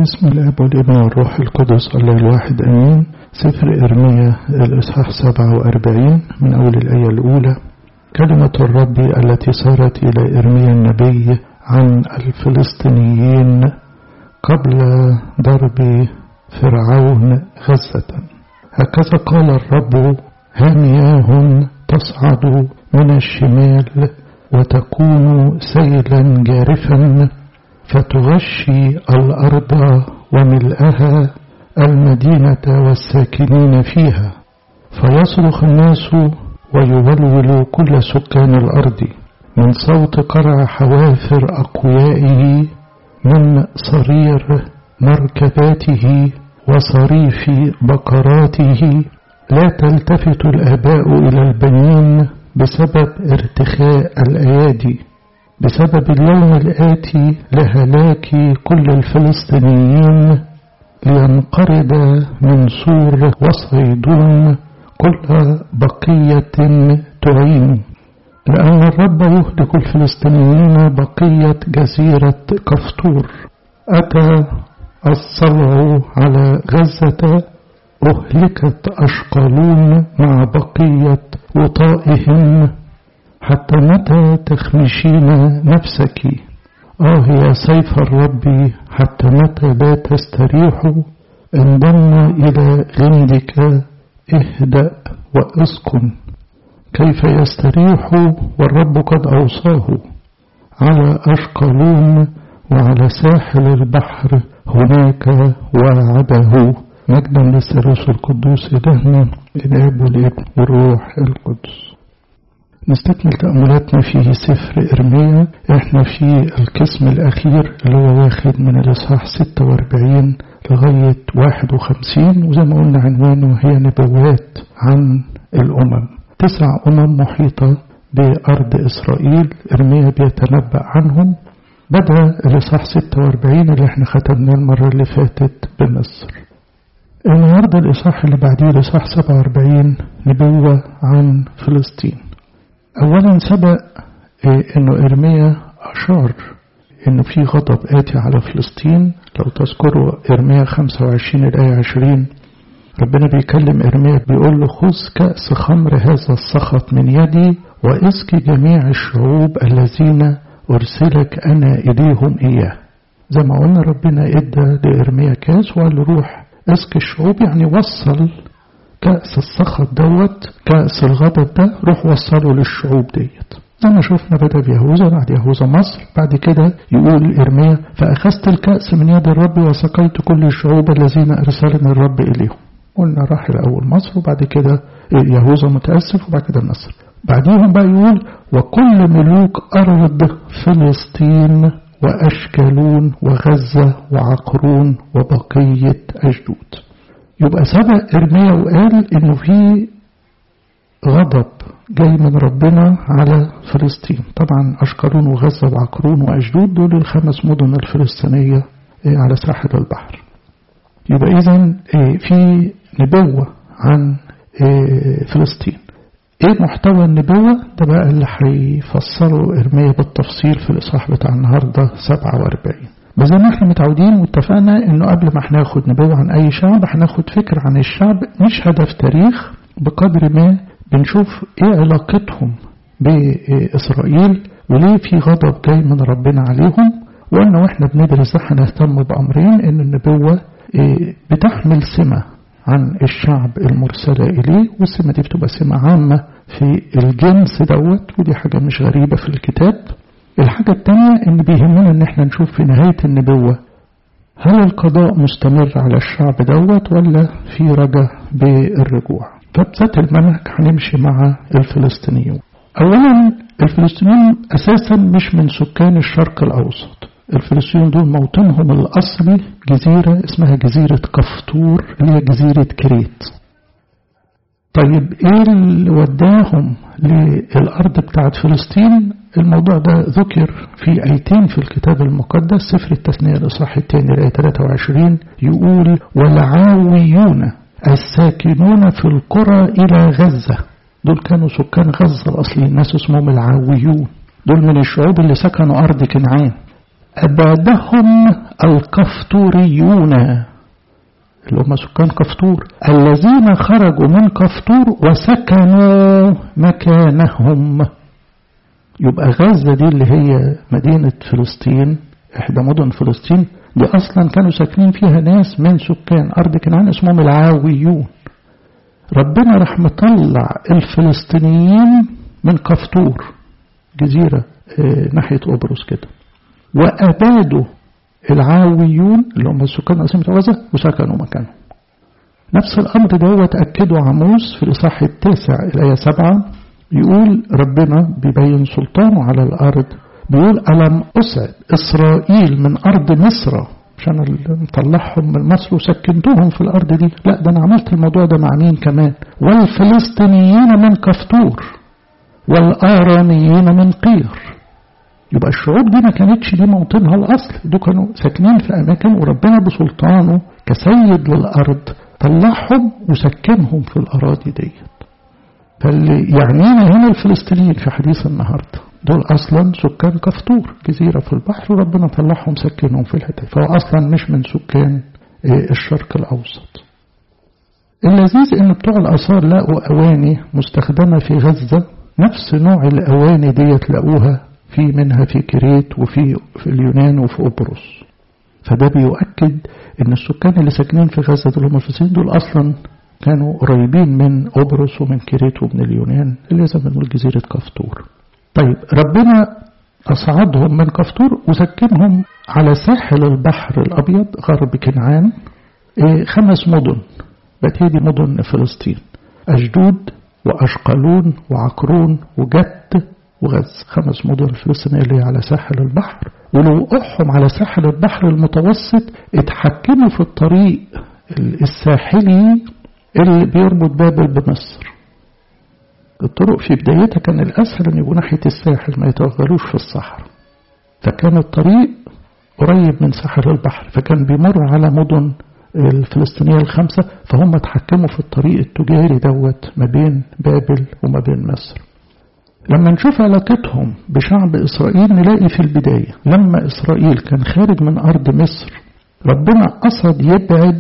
باسم الاب والابن والروح القدس الله الواحد امين سفر ارميا الاصحاح 47 من اول الايه الاولى كلمه الرب التي صارت الى ارميا النبي عن الفلسطينيين قبل ضرب فرعون غزه هكذا قال الرب ها مياه تصعد من الشمال وتكون سيلا جارفا فتغشي الأرض وملئها المدينة والساكنين فيها فيصرخ الناس ويولول كل سكان الأرض من صوت قرع حوافر أقويائه من صرير مركباته وصريف بقراته لا تلتفت الآباء إلى البنين بسبب ارتخاء الأيادي بسبب اليوم الآتي لهلاك كل الفلسطينيين لينقرض من سور وصيدون كل بقية تعين لأن الرب يهلك الفلسطينيين بقية جزيرة كفطور أتى الصلع على غزة أهلكت أشقلون مع بقية وطائهم حتى متى تخمشين نفسك آه يا سيف الرب حتى متى لا تستريح انضم إلى غندك اهدأ واسكن كيف يستريح والرب قد أوصاه على أشقلون وعلى ساحل البحر هناك وعده مجدا للثالوث القدوس إلهنا الآب والابن والروح القدس نستكمل تأملاتنا في سفر إرميا احنا في القسم الأخير اللي هو واخد من الإصحاح 46 لغاية 51 وزي ما قلنا عنوانه هي نبوات عن الأمم تسع أمم محيطة بأرض إسرائيل إرميا بيتنبأ عنهم بدأ الإصحاح 46 اللي احنا ختمناه المرة اللي فاتت بمصر النهاردة الإصحاح اللي بعديه الإصحاح 47 نبوة عن فلسطين أولا سبق أنه إرميا أشار أنه في غضب آتي على فلسطين لو تذكروا إرميا 25 الآية 20 ربنا بيكلم إرميا بيقول له خذ كأس خمر هذا السخط من يدي واسك جميع الشعوب الذين أرسلك أنا إليهم إياه زي ما قلنا ربنا إدى لإرميا كاس وقال له روح اسك الشعوب يعني وصل كأس السخط دوت كأس الغضب ده روح وصله للشعوب ديت زي ما شفنا بدأ بيهوذا بعد يهوذا مصر بعد كده يقول إرميا فأخذت الكأس من يد الرب وسقيت كل الشعوب الذين أرسلني الرب إليهم قلنا راح الأول مصر وبعد كده يهوذا متأسف وبعد كده مصر بعديهم بقى يقول وكل ملوك أرض فلسطين وأشكالون وغزة وعقرون وبقية أجدود يبقى سبق إرميا وقال إنه في غضب جاي من ربنا على فلسطين طبعا أشقلون وغزة وعقرون وأجدود دول الخمس مدن الفلسطينية على ساحل البحر يبقى إذا في نبوة عن فلسطين ايه محتوى النبوة ده بقى اللي هيفسره إرميا بالتفصيل في الإصحاح بتاع النهاردة 47 بس زي ما احنا متعودين واتفقنا انه قبل ما هناخد نبوة عن اي شعب هناخد فكرة عن الشعب مش هدف تاريخ بقدر ما بنشوف ايه علاقتهم بإسرائيل وليه في غضب جاي من ربنا عليهم وقلنا واحنا بندرس ده هنهتم بأمرين ان النبوة بتحمل سمة عن الشعب المرسلة إليه والسمة دي بتبقى سمة عامة في الجنس دوت ودي حاجة مش غريبة في الكتاب الحاجة التانية ان بيهمنا ان احنا نشوف في نهاية النبوة هل القضاء مستمر على الشعب دوت ولا في رجع بالرجوع فبذات المنهج هنمشي مع الفلسطينيون اولا الفلسطينيون اساسا مش من سكان الشرق الاوسط الفلسطينيين دول موطنهم الاصلي جزيرة اسمها جزيرة كفطور اللي هي جزيرة كريت طيب ايه اللي وداهم للارض بتاعت فلسطين الموضوع ده ذكر في ايتين في الكتاب المقدس سفر التثنية الاصحاح الثاني الايه 23 يقول والعاويون الساكنون في القرى الى غزة دول كانوا سكان غزة الاصليين ناس اسمهم العاويون دول من الشعوب اللي سكنوا ارض كنعان وأبادهم الكفطوريون اللي هم سكان كفطور الذين خرجوا من كفطور وسكنوا مكانهم يبقى غزة دي اللي هي مدينة فلسطين إحدى مدن فلسطين دي أصلا كانوا ساكنين فيها ناس من سكان أرض كنعان اسمهم العاويون ربنا راح مطلع الفلسطينيين من كفطور جزيرة اه ناحية قبرص كده وأبادوا العاويون اللي هم السكان أصلا غزة وسكنوا مكانهم نفس الأمر ده تأكده عموس في الإصحاح التاسع الآية سبعة يقول ربنا بيبين سلطانه على الأرض بيقول ألم أسعد إسرائيل من أرض مصر مش أنا اللي مطلعهم من مصر وسكنتهم في الأرض دي لا ده أنا عملت الموضوع ده مع مين كمان والفلسطينيين من كفتور والآراميين من قير يبقى الشعوب دي ما كانتش دي موطنها الأصل دول كانوا ساكنين في أماكن وربنا بسلطانه كسيد للأرض طلعهم وسكنهم في الأراضي ديت فاللي يعنينا هنا الفلسطينيين في حديث النهارده دول اصلا سكان كفطور جزيره في البحر وربنا طلعهم سكنهم في الحته فهو اصلا مش من سكان الشرق الاوسط اللذيذ ان بتوع الاثار لقوا اواني مستخدمه في غزه نفس نوع الاواني ديت لقوها في منها في كريت وفي في اليونان وفي قبرص فده بيؤكد ان السكان اللي ساكنين في غزه دول هم الفلسطينيين دول اصلا كانوا قريبين من قبرص ومن كريت ومن اليونان اللي زي ما بنقول جزيره كفطور طيب ربنا أصعدهم من كفطور وسكنهم على ساحل البحر الأبيض غرب كنعان خمس مدن بقت دي مدن فلسطين أشدود وأشقلون وعقرون وجت وغز خمس مدن فلسطينية اللي على ساحل البحر ولوقوعهم على ساحل البحر المتوسط اتحكموا في الطريق الساحلي اللي بيربط بابل بمصر الطرق في بدايتها كان الأسهل أن يبقوا ناحية الساحل ما يتوغلوش في الصحراء فكان الطريق قريب من ساحل البحر فكان بيمر على مدن الفلسطينية الخمسة فهم اتحكموا في الطريق التجاري دوت ما بين بابل وما بين مصر لما نشوف علاقتهم بشعب إسرائيل نلاقي في البداية لما إسرائيل كان خارج من أرض مصر ربنا قصد يبعد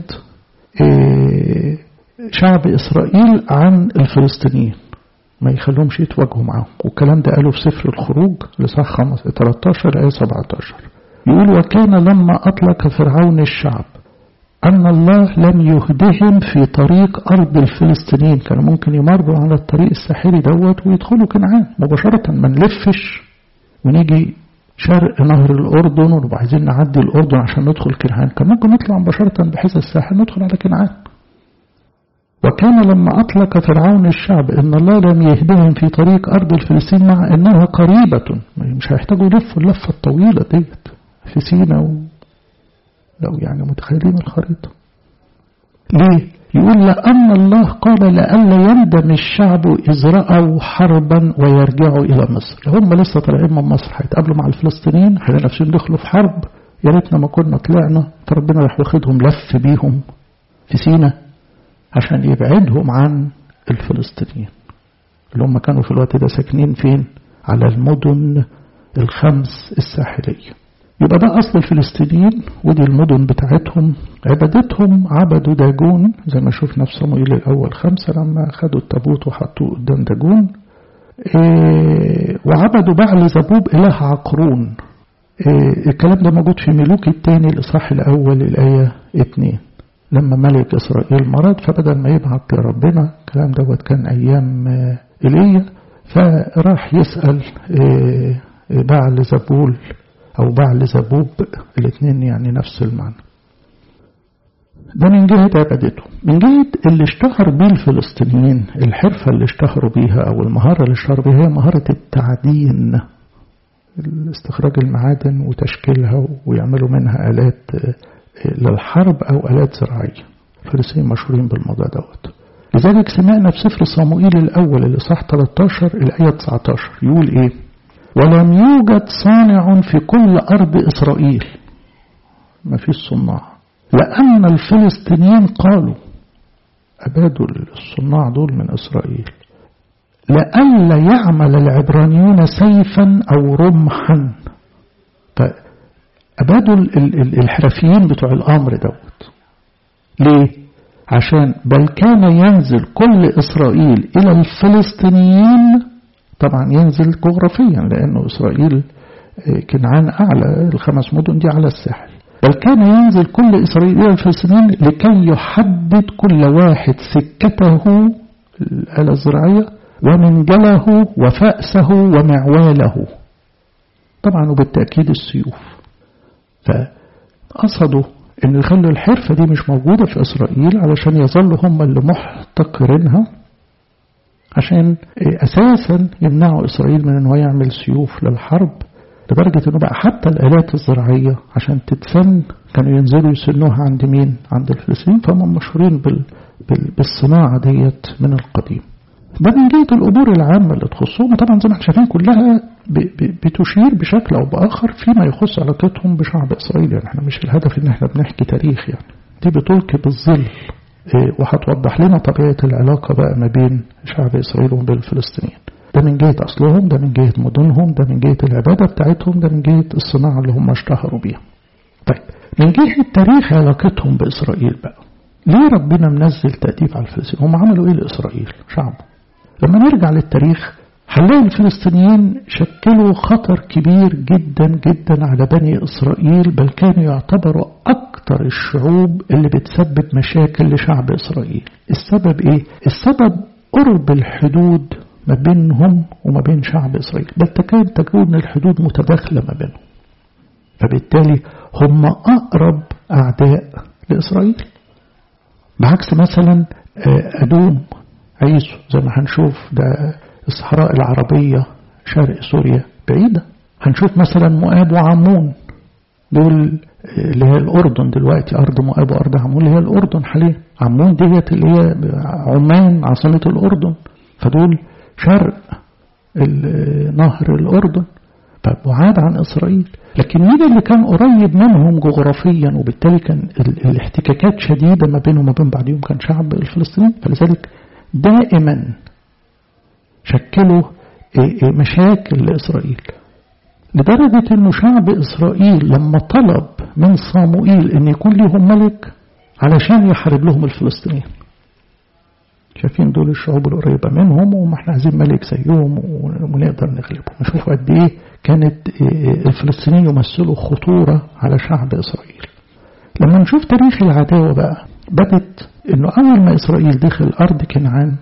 شعب إسرائيل عن الفلسطينيين ما يخلوهمش يتواجهوا معاهم والكلام ده قاله في سفر الخروج لصح 13 آية 17 يقول وكان لما أطلق فرعون الشعب أن الله لم يهدهم في طريق أرض الفلسطينيين كانوا ممكن يمروا على الطريق الساحلي دوت ويدخلوا كنعان مباشرة ما نلفش ونيجي شرق نهر الأردن ونبقى عايزين نعدي الأردن عشان ندخل كنعان كان ممكن نطلع مباشرة بحيث الساحل ندخل على كنعان وكان لما أطلق فرعون الشعب إن الله لم يهدهم في طريق أرض الفلسطين مع أنها قريبة مش هيحتاجوا يلفوا اللفة الطويلة ديت في سينا و... لو يعني متخيلين الخريطة ليه؟ يقول لأن الله قال لألا يندم الشعب إذ رأوا حربا ويرجعوا إلى مصر هم لسه طالعين من مصر هيتقابلوا مع الفلسطينيين هيلاقوا نفسهم دخلوا في حرب يا ريتنا ما كنا طلعنا فربنا راح واخدهم لف بيهم في سينا عشان يبعدهم عن الفلسطينيين اللي هم كانوا في الوقت ده ساكنين فين على المدن الخمس الساحلية يبقى ده أصل الفلسطينيين ودي المدن بتاعتهم عبادتهم عبدوا داجون زي ما شفنا في صموئيل الأول خمسة لما خدوا التابوت وحطوه قدام داجون إيه وعبدوا بعل زبوب إله عقرون إيه الكلام ده موجود في ملوك الثاني الإصحاح الأول الآية اتنين لما ملك إسرائيل مرض فبدل ما يبعت لربنا الكلام دوت كان أيام إيليا فراح يسأل بعل زبول أو بعل زبوب الاثنين يعني نفس المعنى ده من جهة عبادته من جهة اللي اشتهر بيه الفلسطينيين الحرفة اللي اشتهروا بيها أو المهارة اللي اشتهروا بيها هي مهارة التعدين استخراج المعادن وتشكيلها ويعملوا منها آلات للحرب أو آلات زراعية الفارسيين مشهورين بالموضوع دوت لذلك سمعنا في سفر صموئيل الأول الإصحاح 13 الآية 19 يقول إيه ولم يوجد صانع في كل أرض إسرائيل ما فيش صناع لأن الفلسطينيين قالوا أبادوا الصناع دول من إسرائيل لئلا يعمل العبرانيون سيفا أو رمحا أبادوا الحرفيين بتوع الأمر دوت ليه؟ عشان بل كان ينزل كل إسرائيل إلى الفلسطينيين طبعا ينزل جغرافيا لأنه إسرائيل كنعان أعلى الخمس مدن دي على الساحل بل كان ينزل كل إسرائيل إلى الفلسطينيين لكي يحدد كل واحد سكته الآلة الزراعية ومنجله وفأسه ومعواله طبعا وبالتأكيد السيوف فقصدوا أن يخلوا الحرفة دي مش موجودة في إسرائيل علشان يظلوا هم اللي محتقرينها عشان أساسا يمنعوا إسرائيل من أنه يعمل سيوف للحرب لدرجة أنه بقى حتى الآلات الزراعية عشان تتسن كانوا ينزلوا يسنوها عند مين؟ عند الفلسطينيين فهم مشهورين بال... بال... بالصناعة ديت من القديم ده من جهة الأمور العامة اللي تخصهم طبعا زي ما احنا شايفين كلها ب... ب... بتشير بشكل أو بآخر فيما يخص علاقتهم بشعب إسرائيل يعني احنا مش الهدف إن احنا بنحكي تاريخ يعني دي بتلقي بالظل إيه وهتوضح لنا طبيعة العلاقة بقى ما بين شعب إسرائيل وما بين الفلسطينيين ده من جهة أصلهم ده من جهة مدنهم ده من جهة العبادة بتاعتهم ده من جهة الصناعة اللي هم اشتهروا بيها طيب من جهة تاريخ علاقتهم بإسرائيل بقى ليه ربنا منزل تأديب على الفلسطينيين هم عملوا إيه لإسرائيل شعبه لما نرجع للتاريخ هنلاقي الفلسطينيين شكلوا خطر كبير جدا جدا على بني إسرائيل بل كانوا يعتبروا أكثر الشعوب اللي بتسبب مشاكل لشعب إسرائيل السبب إيه؟ السبب قرب الحدود ما بينهم وما بين شعب إسرائيل بل تكاد تكون الحدود متداخلة ما بينهم فبالتالي هم أقرب أعداء لإسرائيل بعكس مثلا أدوم عيسو زي ما هنشوف ده الصحراء العربية شرق سوريا بعيدة هنشوف مثلا مؤاب وعمون دول اللي هي الأردن دلوقتي أرض مؤاب وأرض عمون اللي هي الأردن حاليا عمون ديت اللي هي عمان عاصمة الأردن فدول شرق نهر الأردن فبعاد عن إسرائيل لكن مين اللي كان قريب منهم جغرافيا وبالتالي كان الاحتكاكات شديدة ما بينهم وما بين بعضهم كان شعب الفلسطيني فلذلك دائما شكلوا مشاكل لإسرائيل لدرجة أنه شعب إسرائيل لما طلب من صاموئيل أن يكون لهم ملك علشان يحارب لهم الفلسطينيين شايفين دول الشعوب القريبة منهم وما احنا عايزين ملك زيهم ونقدر نغلبهم نشوف قد ايه كانت الفلسطينيين يمثلوا خطورة على شعب إسرائيل لما نشوف تاريخ العداوة بقى بدت انه اول ما اسرائيل دخل ارض كنعان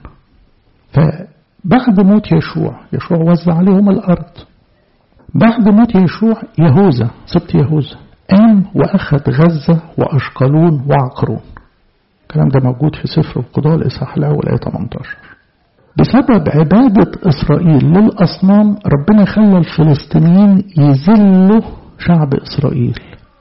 فبعد موت يشوع يشوع وزع عليهم الارض بعد موت يشوع يهوذا سبت يهوذا قام واخذ غزة واشقلون وعقرون الكلام ده موجود في سفر القضاء الاصحاح الاول ايه 18 بسبب عبادة إسرائيل للأصنام ربنا خلى الفلسطينيين يذلوا شعب إسرائيل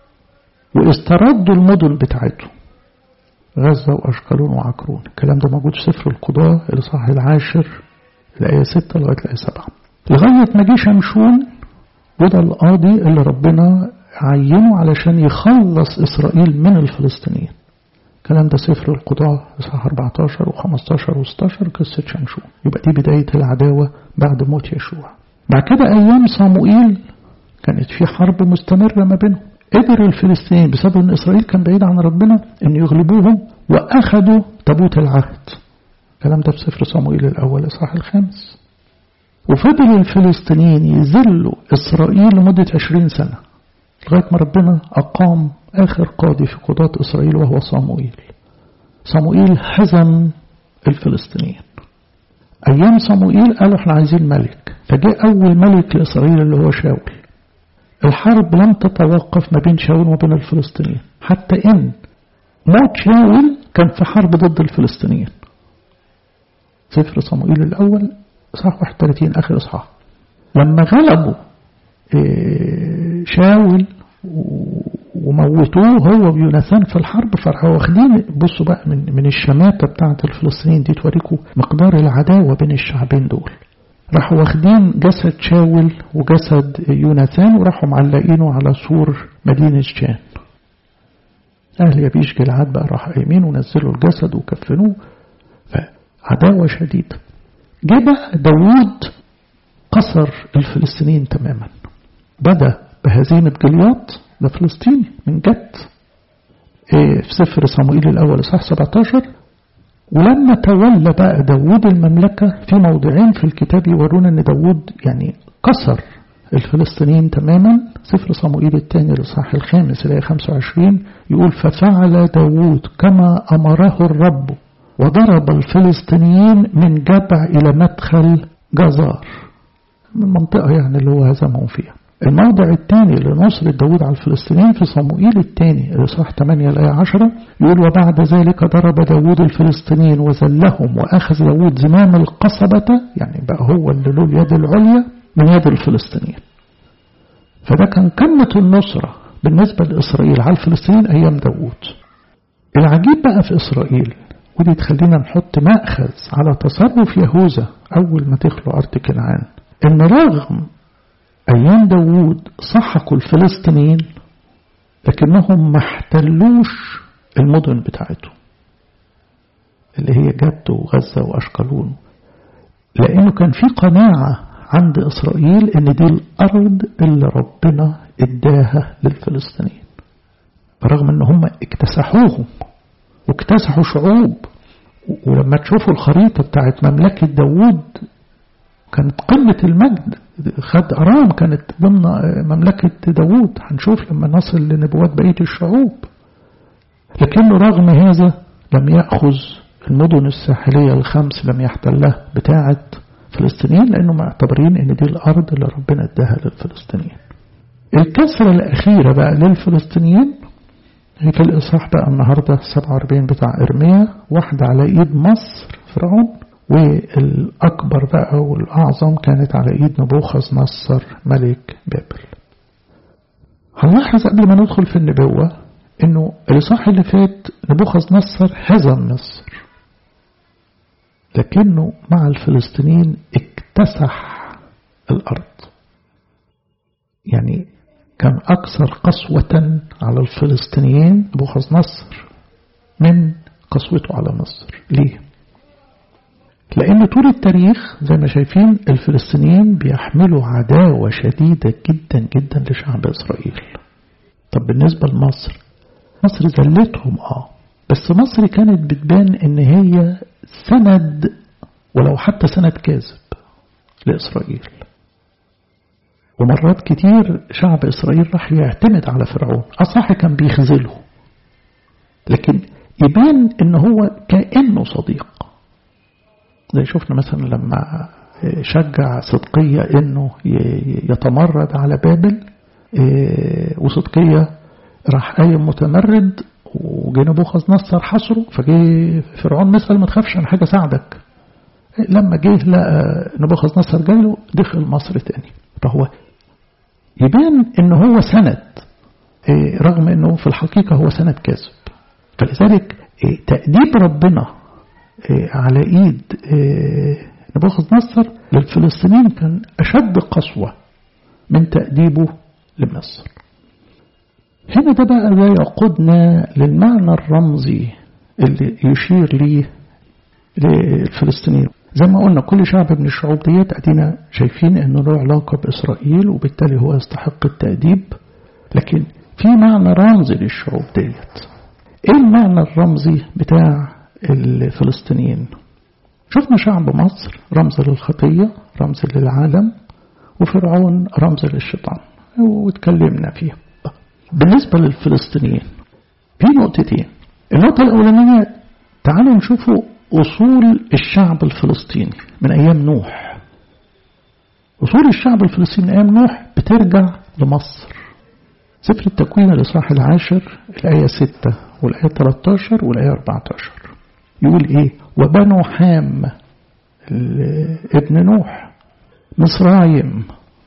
واستردوا المدن بتاعتهم غزة وأشقلون وعكرون الكلام ده موجود في سفر القضاء الإصحاح العاشر الآية 6 لغاية الآية 7 لغاية ما جه شمشون وده القاضي اللي ربنا عينه علشان يخلص إسرائيل من الفلسطينيين الكلام ده سفر القضاء إصحاح 14 و15 و16 قصة شمشون يبقى دي بداية العداوة بعد موت يشوع بعد كده أيام صاموئيل كانت في حرب مستمرة ما بينهم قدر الفلسطينيين بسبب ان اسرائيل كان بعيد عن ربنا ان يغلبوهم واخذوا تابوت العهد الكلام ده في سفر صموئيل الاول اصحاح الخامس وفضل الفلسطينيين يذلوا اسرائيل لمده عشرين سنه لغايه ما ربنا اقام اخر قاضي في قضاة اسرائيل وهو صموئيل صموئيل هزم الفلسطينيين ايام صموئيل قالوا احنا عايزين ملك فجاء اول ملك لاسرائيل اللي هو شاول الحرب لم تتوقف ما بين شاول وما بين الفلسطينيين حتى إن موت شاول كان في حرب ضد الفلسطينيين سفر صموئيل الأول إصحاح 31 آخر إصحاح لما غلبوا شاول وموتوه هو ويوناثان في الحرب فراحوا واخدين بصوا بقى من من الشماتة بتاعة الفلسطينيين دي توريكم مقدار العداوة بين الشعبين دول راحوا واخدين جسد شاول وجسد يوناثان وراحوا معلقينه على سور مدينة جان أهل يبيش جلعاد بقى راح قايمين ونزلوا الجسد وكفنوه فعداوة شديدة جه بقى داوود قصر الفلسطينيين تماما بدأ بهزيمة جلياط ده فلسطيني من جد في سفر صموئيل الأول إصحاح 17 ولما تولى بقى داوود المملكة في موضعين في الكتاب يورونا أن داوود يعني كسر الفلسطينيين تماما سفر صموئيل الثاني الإصحاح الخامس الآية 25 يقول ففعل داوود كما أمره الرب وضرب الفلسطينيين من جبع إلى مدخل جزار من المنطقة يعني اللي هو هزمهم فيها الموضع الثاني لنصر داود على الفلسطينيين في صموئيل الثاني الإصحاح 8 الآية 10 يقول وبعد ذلك ضرب داود الفلسطينيين وذلهم وأخذ داود زمام القصبة يعني بقى هو اللي له اليد العليا من يد الفلسطينيين فده كان قمة النصرة بالنسبة لإسرائيل على الفلسطينيين أيام داود العجيب بقى في إسرائيل ودي تخلينا نحط مأخذ على تصرف يهوذا أول ما دخلوا أرض كنعان إن رغم أيام داوود سحقوا الفلسطينيين لكنهم ما احتلوش المدن بتاعتهم اللي هي جد وغزة وأشقلون لأنه كان في قناعة عند إسرائيل إن دي الأرض اللي ربنا إداها للفلسطينيين برغم إن هم اكتسحوهم واكتسحوا شعوب ولما تشوفوا الخريطة بتاعت مملكة داوود كانت قمة المجد خد أرام كانت ضمن مملكة داوود هنشوف لما نصل لنبوات بقية الشعوب لكنه رغم هذا لم يأخذ المدن الساحلية الخمس لم يحتلها بتاعة فلسطينيين لأنه معتبرين إن دي الأرض اللي ربنا اداها للفلسطينيين الكسرة الأخيرة بقى للفلسطينيين هي في الإصحاح بقى النهاردة 47 بتاع إرميا واحدة على إيد مصر فرعون والأكبر بقى والأعظم كانت على إيد نبوخذ نصر ملك بابل هنلاحظ قبل ما ندخل في النبوة إنه الإصحاح اللي فات نبوخذ نصر هزم مصر لكنه مع الفلسطينيين اكتسح الأرض يعني كان أكثر قسوة على الفلسطينيين نبوخذ نصر من قسوته على مصر ليه؟ لأن طول التاريخ زي ما شايفين الفلسطينيين بيحملوا عداوة شديدة جدا جدا لشعب إسرائيل طب بالنسبة لمصر مصر ذلتهم اه بس مصر كانت بتبان ان هي سند ولو حتى سند كاذب لإسرائيل ومرات كتير شعب إسرائيل راح يعتمد على فرعون أصح كان بيخذله لكن يبان ان هو كأنه صديق زي شفنا مثلا لما شجع صدقية انه يتمرد على بابل وصدقية راح قايم متمرد وجه نبوخذ نصر حصره فجه فرعون مثل ما تخافش عن حاجة ساعدك لما جه لقى نبوخذ نصر جاله دخل مصر تاني فهو يبان ان هو سند رغم انه في الحقيقة هو سند كاذب فلذلك تأديب ربنا على ايد نبوخذ نصر للفلسطينيين كان اشد قسوة من تأديبه لمصر هنا ده بقى ده يقودنا للمعنى الرمزي اللي يشير ليه للفلسطينيين زي ما قلنا كل شعب من الشعوب ديت ادينا شايفين انه له علاقة باسرائيل وبالتالي هو يستحق التأديب لكن في معنى رمزي للشعوب ديت ايه المعنى الرمزي بتاع الفلسطينيين شفنا شعب مصر رمز للخطية رمز للعالم وفرعون رمز للشيطان واتكلمنا فيها بالنسبة للفلسطينيين في نقطتين النقطة الأولانية تعالوا نشوفوا أصول الشعب الفلسطيني من أيام نوح أصول الشعب الفلسطيني من أيام نوح بترجع لمصر سفر التكوين الإصحاح العاشر الآية 6 والآية 13 والآية 14 يقول إيه وبنو حام ابن نوح مصرايم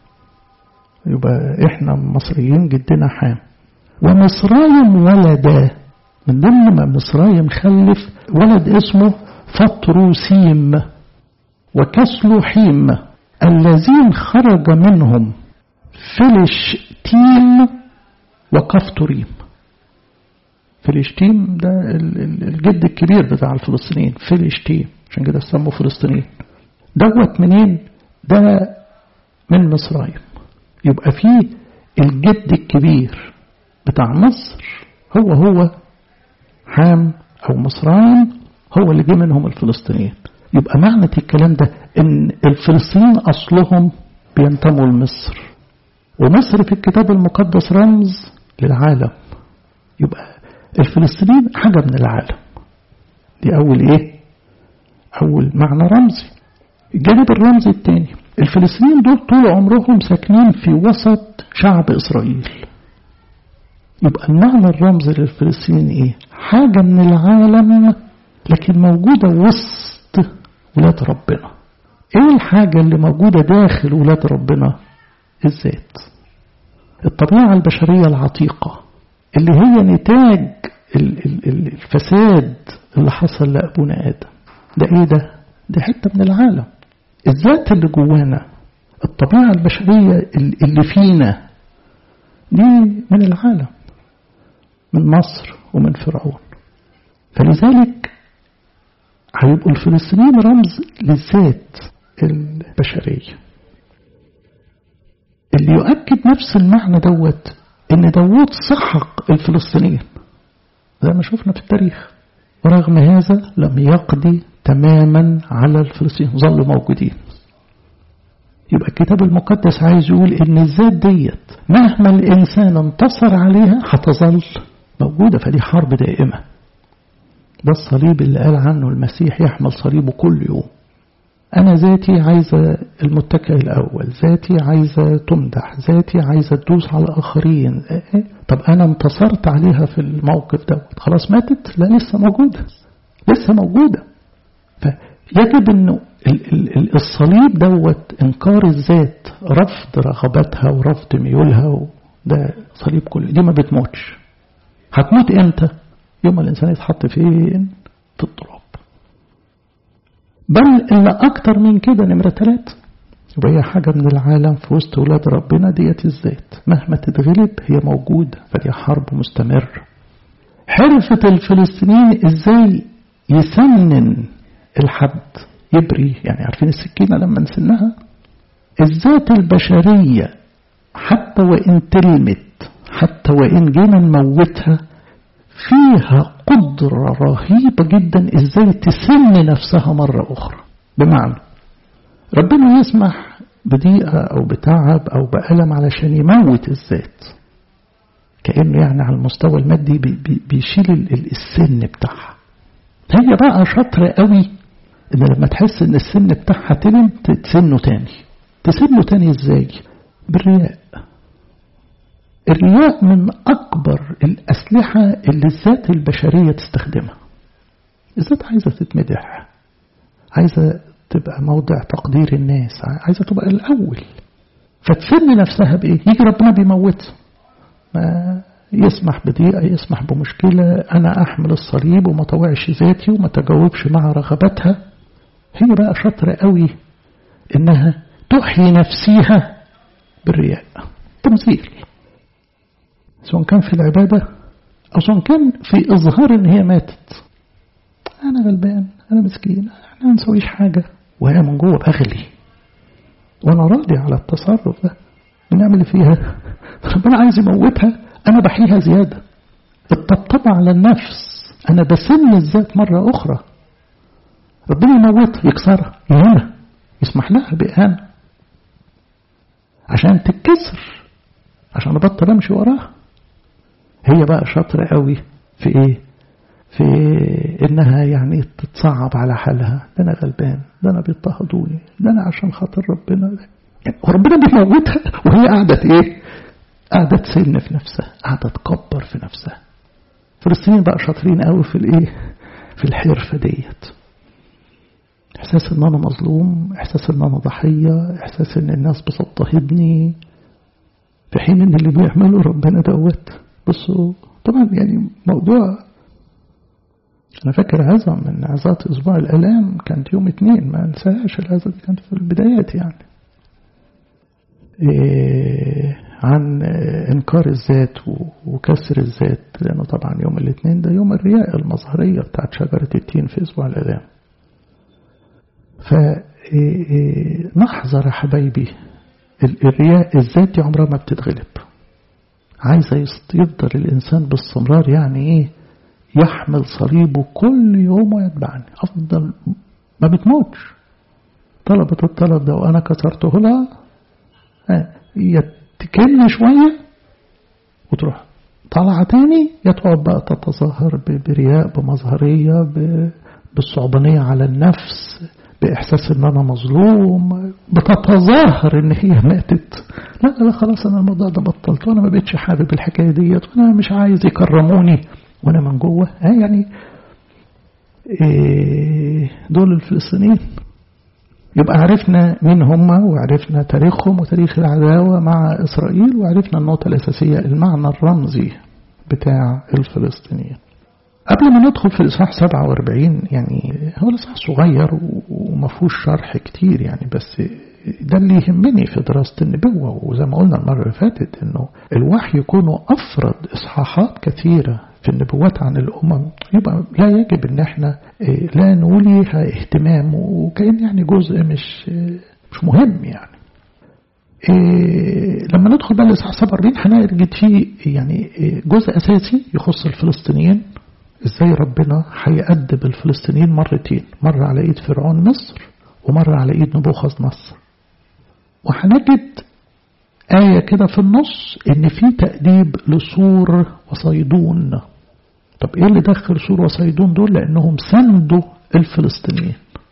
يبقى إحنا مصريين جدنا حام ومصرايم ولدا من ضمن ما مصرايم خلف ولد اسمه فطروسيم وكسلوحيم الذين خرج منهم فلشتيم وكفتوريم فلسطين ده الجد الكبير بتاع الفلسطينيين فلسطين عشان كده سموا فلسطينيين دوت منين ده من مصرايم يبقى فيه الجد الكبير بتاع مصر هو هو حام أو مصرايم هو اللي جه منهم الفلسطينيين يبقى معنى الكلام ده ان الفلسطينيين أصلهم بينتموا لمصر ومصر في الكتاب المقدس رمز للعالم يبقى الفلسطينيين حاجة من العالم دي أول إيه أول معنى رمزي الجانب الرمزي الثاني الفلسطينيين دول طول عمرهم ساكنين في وسط شعب إسرائيل يبقى المعنى الرمزي للفلسطينيين إيه حاجة من العالم لكن موجودة وسط ولاد ربنا إيه الحاجة اللي موجودة داخل ولاد ربنا الذات الطبيعة البشرية العتيقة اللي هي نتاج الفساد اللي حصل لأبونا آدم ده إيه ده؟ ده حتة من العالم الذات اللي جوانا الطبيعة البشرية اللي فينا دي من العالم من مصر ومن فرعون فلذلك هيبقوا الفلسطينيين رمز للذات البشرية اللي يؤكد نفس المعنى دوت ان داوود سحق الفلسطينيين زي ما شفنا في التاريخ ورغم هذا لم يقضي تماما على الفلسطينيين ظلوا موجودين يبقى الكتاب المقدس عايز يقول ان الذات ديت مهما الانسان انتصر عليها هتظل موجودة فدي حرب دائمة ده الصليب اللي قال عنه المسيح يحمل صليبه كل يوم أنا ذاتي عايزة المتكئ الأول ذاتي عايزة تمدح ذاتي عايزة تدوس على الآخرين طب أنا انتصرت عليها في الموقف دوت خلاص ماتت لا لسه موجودة لسه موجودة فيجب أنه الصليب دوت إنكار الذات رفض رغباتها ورفض ميولها ده صليب كله دي ما بتموتش هتموت امتى يوم الإنسان يتحط فين في التراب بل إن أكتر من كده نمرة ثلاثة وهي حاجة من العالم في وسط ولاد ربنا ديت الذات مهما تتغلب هي موجودة فدي حرب مستمرة حرفة الفلسطينيين ازاي يسنن الحد يبري يعني عارفين السكينة لما نسنها الذات البشرية حتى وإن تلمت حتى وإن جينا نموتها فيها قدرة رهيبة جدا ازاي تسن نفسها مرة أخرى بمعنى ربنا يسمح بضيقة أو بتعب أو بألم علشان يموت الذات كأنه يعني على المستوى المادي بي بي بيشيل السن بتاعها هي بقى شاطرة قوي إن لما تحس إن السن بتاعها تلم تسنه تاني تسنه تاني إزاي بالرياء الرياء من أكبر الأسلحة اللي الذات البشرية تستخدمها الذات عايزة تتمدح عايزة تبقى موضع تقدير الناس عايزة تبقى الأول فتسن نفسها بإيه يجي ربنا بيموتها ما يسمح بضيقة يسمح بمشكلة أنا أحمل الصليب وما طوعش ذاتي وما تجاوبش مع رغباتها هي بقى شاطرة قوي إنها تحيي نفسيها بالرياء تمثيل سواء كان في العبادة أو سواء كان في إظهار إن هي ماتت أنا غلبان أنا مسكين أنا ما نسويش حاجة وهي من جوه بغلي وأنا راضي على التصرف ده بنعمل فيها ربنا عايز يموتها أنا بحيها زيادة الطبطبة على النفس أنا بسن الذات مرة أخرى ربنا يموتها يكسرها يهنا يسمح لها بإهانة عشان تتكسر عشان أبطل أمشي وراها هي بقى شاطرة قوي في إيه في إنها يعني تتصعب على حالها ده أنا غلبان ده أنا بيضطهدوني ده أنا عشان خاطر ربنا ده. يعني وربنا بيموتها وهي قاعدة إيه قاعدة تسن في نفسها قاعدة تكبر في نفسها فلسطينيين بقى شاطرين قوي في الإيه في الحرفة ديت إحساس إن أنا مظلوم إحساس إن أنا ضحية إحساس إن الناس بتضطهدني في حين إن اللي بيعمله ربنا دوت بصوا طبعا يعني موضوع أنا فاكر عظة من عظات أسبوع الآلام كانت يوم اتنين ما انساهاش العظة دي كانت في البدايات يعني إيه عن إنكار الذات وكسر الذات لأنه طبعا يوم الاثنين ده يوم الرياء المظهرية بتاعت شجرة التين في أسبوع الآلام فنحذر يا حبايبي الرياء الذاتي عمرها ما بتتغلب عايزة يفضل الإنسان باستمرار يعني إيه يحمل صليبه كل يوم ويتبعني أفضل ما بتموتش طلبت الطلب ده وأنا كسرته لها يتكلم شوية وتروح طالعة تاني يا تقعد بقى تتظاهر برياء بمظهرية بالصعبانية على النفس بإحساس إن أنا مظلوم بتتظاهر إن هي ماتت لا لا خلاص أنا الموضوع ده بطلت وأنا ما بقتش حابب الحكاية ديت وأنا مش عايز يكرموني وأنا من جوه ها يعني إيه دول الفلسطينيين يبقى عرفنا مين هم وعرفنا تاريخهم وتاريخ العداوة مع إسرائيل وعرفنا النقطة الأساسية المعنى الرمزي بتاع الفلسطينيين قبل ما ندخل في الإصحاح 47 يعني هو الإصحاح صغير وما فيهوش شرح كتير يعني بس ده اللي يهمني في دراسة النبوة وزي ما قلنا المرة اللي فاتت إنه الوحي يكونوا أفرد إصحاحات كثيرة في النبوات عن الأمم يبقى لا يجب إن احنا لا نوليها اهتمام وكأن يعني جزء مش مش مهم يعني إيه لما ندخل بقى الإصحاح 47 هنجد فيه يعني جزء أساسي يخص الفلسطينيين ازاي ربنا هيأدب الفلسطينيين مرتين مرة على ايد فرعون مصر ومرة على ايد نبوخذ نصر وهنجد آية كده في النص إن في تأديب لصور وصيدون طب إيه اللي دخل صور وصيدون دول لأنهم سندوا الفلسطينيين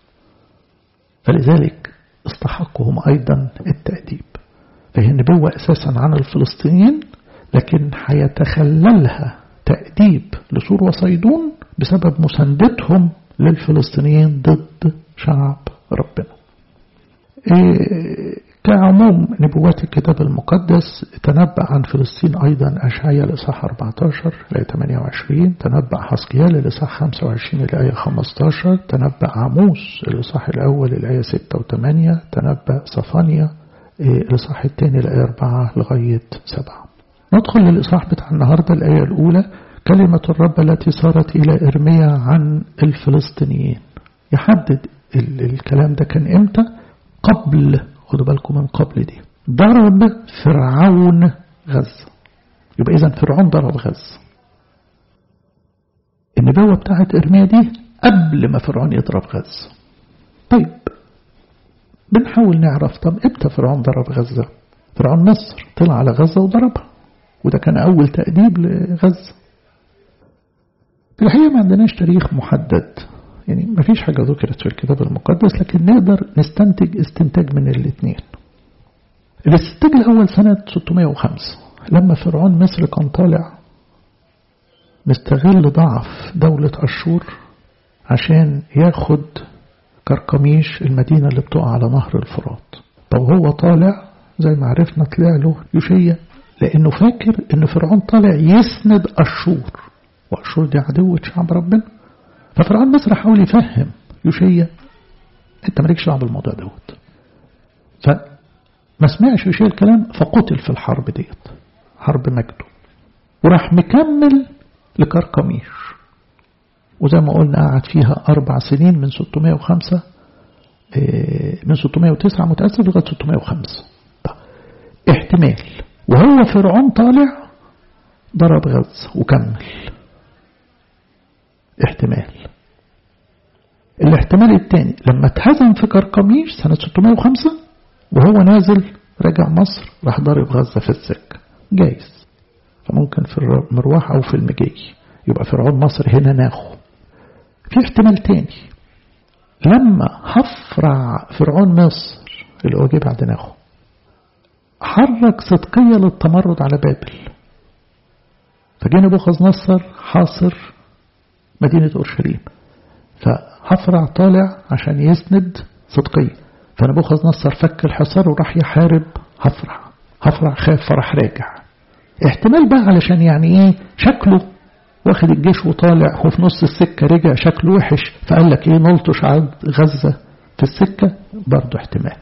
فلذلك استحقهم أيضا التأديب فهي النبوة أساسا عن الفلسطينيين لكن هيتخللها تأديب لسور وصيدون بسبب مساندتهم للفلسطينيين ضد شعب ربنا إيه كعموم نبوات الكتاب المقدس تنبأ عن فلسطين أيضا أشعيا الإصحاح 14 الآية 28 تنبأ حسقيال الإصحاح 25 الآية 15 تنبأ عموس الإصحاح الأول الآية 6 و8 تنبأ صفانيا الإصحاح الثاني الآية 4 لغاية 7 ندخل للإصحاح بتاع النهاردة الآية الأولى كلمة الرب التي صارت إلى إرميا عن الفلسطينيين يحدد الكلام ده كان إمتى قبل خدوا بالكم من قبل دي ضرب فرعون غزة يبقى إذا فرعون ضرب غزة النبوة بتاعت إرميا دي قبل ما فرعون يضرب غزة طيب بنحاول نعرف طب امتى فرعون ضرب غزة فرعون مصر طلع على غزة وضربها وده كان أول تأديب لغزة في الحقيقة ما عندناش تاريخ محدد يعني ما فيش حاجة ذكرت في الكتاب المقدس لكن نقدر نستنتج استنتاج من الاثنين الاستنتاج الأول سنة 605 لما فرعون مصر كان طالع مستغل ضعف دولة أشور عشان ياخد كركميش المدينة اللي بتقع على نهر الفرات طب هو طالع زي ما عرفنا طلع له يوشيا لأنه فاكر إن فرعون طالع يسند أشور وأشور دي عدوة شعب ربنا ففرعون مصر حاول يفهم يوشيا أنت مالكش دعوة بالموضوع دوت فما سمعش يوشيا الكلام فقتل في الحرب ديت حرب مجده وراح مكمل لكركميش وزي ما قلنا قعد فيها أربع سنين من 605 من 609 متأسف لغاية 605 احتمال وهو فرعون طالع ضرب غزة وكمل احتمال الاحتمال الثاني لما اتهزم في كركميش سنة 605 وهو نازل رجع مصر راح ضارب غزة في السكة جايز فممكن في المروح أو في المجي يبقى فرعون مصر هنا ناخو في احتمال تاني لما هفرع فرعون مصر اللي هو جه بعد ناخو حرك صدقية للتمرد على بابل فجه نبوخذ نصر حاصر مدينة أورشليم فهفرع طالع عشان يسند صدقية فنبوخذ نصر فك الحصار وراح يحارب هفرع هفرع خاف فراح راجع احتمال بقى علشان يعني ايه شكله واخد الجيش وطالع وفي نص السكة رجع شكله وحش فقال لك ايه نلطش عاد غزة في السكة برضه احتمال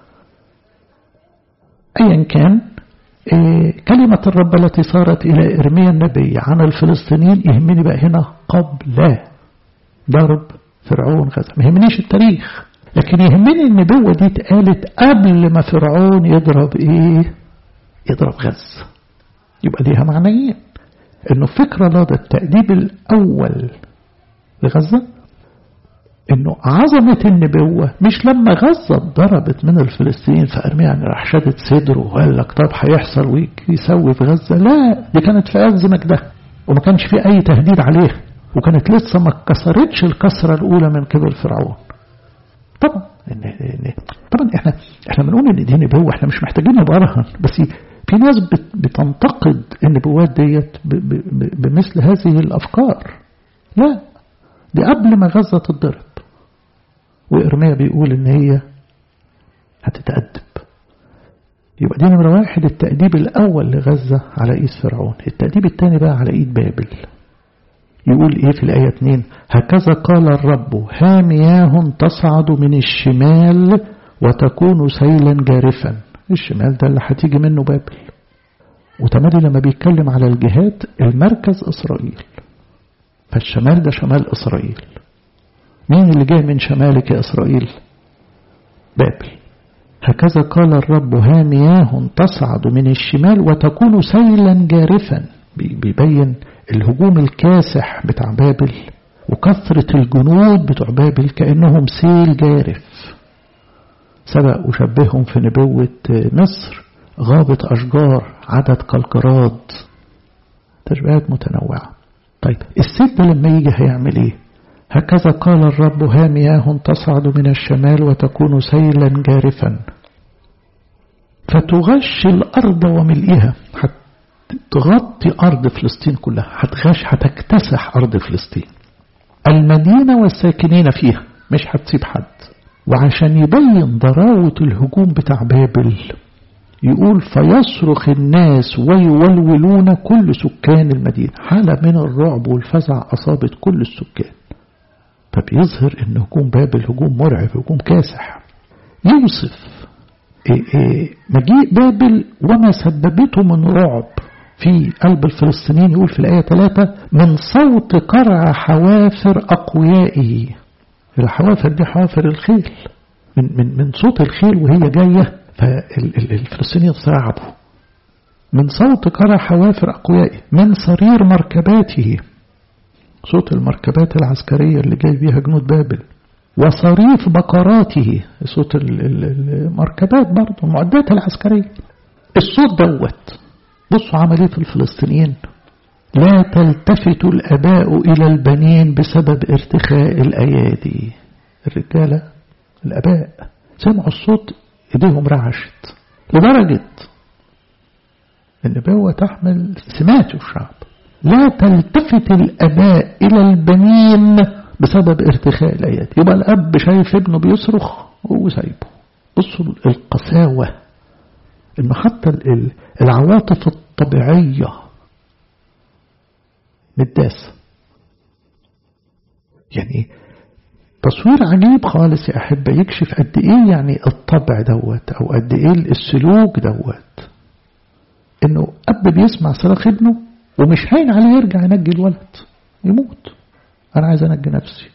ايا كان إيه كلمة الرب التي صارت إلى إرميا النبي عن الفلسطينيين يهمني بقى هنا قبل ضرب فرعون غزة ما يهمنيش التاريخ لكن يهمني النبوة دي اتقالت قبل ما فرعون يضرب ايه يضرب غزة يبقى ليها معنيين انه فكرة لا ده التأديب الأول لغزة انه عظمة النبوة مش لما غزة ضربت من الفلسطينيين فأرميا يعني راح شدت صدره وقال لك طب هيحصل ويسوي في غزة لا دي كانت في عز مجدها وما كانش في أي تهديد عليه وكانت لسه ما اتكسرتش الكسرة الأولى من قبل فرعون طبعا طبعا احنا احنا بنقول ان دي نبوة احنا مش محتاجين نبرهن بس في ناس بتنتقد النبوات ديت بمثل هذه الأفكار لا دي قبل ما غزة تتضرب وإرميا بيقول إن هي هتتأدب يبقى دي نمرة واحد التأديب الأول لغزة على إيد فرعون التأديب الثاني بقى على إيد بابل يقول إيه في الآية 2 هكذا قال الرب ها مياه تصعد من الشمال وتكون سيلا جارفا الشمال ده اللي هتيجي منه بابل وتمالي لما بيتكلم على الجهات المركز إسرائيل فالشمال ده شمال إسرائيل مين اللي جاي من شمالك يا إسرائيل بابل هكذا قال الرب ها مياه تصعد من الشمال وتكون سيلا جارفا بيبين الهجوم الكاسح بتاع بابل وكثرة الجنود بتوع بابل كأنهم سيل جارف سبق وشبههم في نبوة مصر غابة أشجار عدد كالكراد تشبيهات متنوعة طيب السيل ده لما يجي هيعمل ايه هكذا قال الرب ها مياه تصعد من الشمال وتكون سيلا جارفا فتغش الأرض وملئها تغطي أرض فلسطين كلها هتغش هتكتسح أرض فلسطين المدينة والساكنين فيها مش هتسيب حد وعشان يبين ضراوة الهجوم بتاع بابل يقول فيصرخ الناس ويولولون كل سكان المدينة حالة من الرعب والفزع أصابت كل السكان فبيظهر ان هجوم بابل هجوم مرعب هجوم كاسح يوصف إيه إيه مجيء بابل وما سببته من رعب في قلب الفلسطينيين يقول في الآية 3 من صوت قرع حوافر أقويائه الحوافر دي حوافر الخيل من, من, من صوت الخيل وهي جاية فالفلسطينيين صعبوا من صوت قرع حوافر أقويائه من صرير مركباته صوت المركبات العسكرية اللي جاي بيها جنود بابل وصريف بقراته صوت المركبات برضه المعدات العسكرية الصوت دوت بصوا عملية الفلسطينيين لا تلتفت الأباء إلى البنين بسبب ارتخاء الأيادي الرجالة الأباء سمعوا الصوت إيديهم رعشت لدرجة النبوة تحمل سمات الشعب لا تلتفت الأباء إلى البنين بسبب ارتخاء الآيات يبقى الأب شايف ابنه بيصرخ وهو سايبه بصوا القساوة إنه حتى العواطف الطبيعية متداسة يعني تصوير عجيب خالص يا أحبة يكشف قد إيه يعني الطبع دوت أو قد إيه السلوك دوت إنه أب بيسمع صراخ ابنه ومش هين عليه يرجع ينجي الولد يموت أنا عايز أنجي نفسي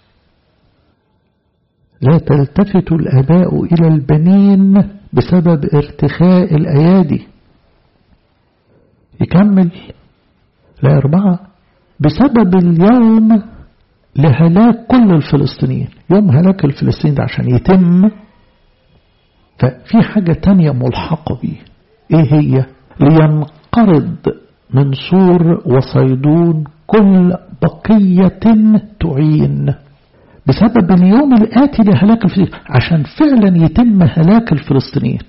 لا تلتفت الآباء إلى البنين بسبب ارتخاء الأيادي يكمل لا أربعة بسبب اليوم لهلاك كل الفلسطينيين يوم هلاك الفلسطينيين ده عشان يتم ففي حاجة تانية ملحقة بيه ايه هي لينقرض من سور وصيدون كل بقية تعين بسبب اليوم الآتي لهلاك الفلسطينيين عشان فعلا يتم هلاك الفلسطينيين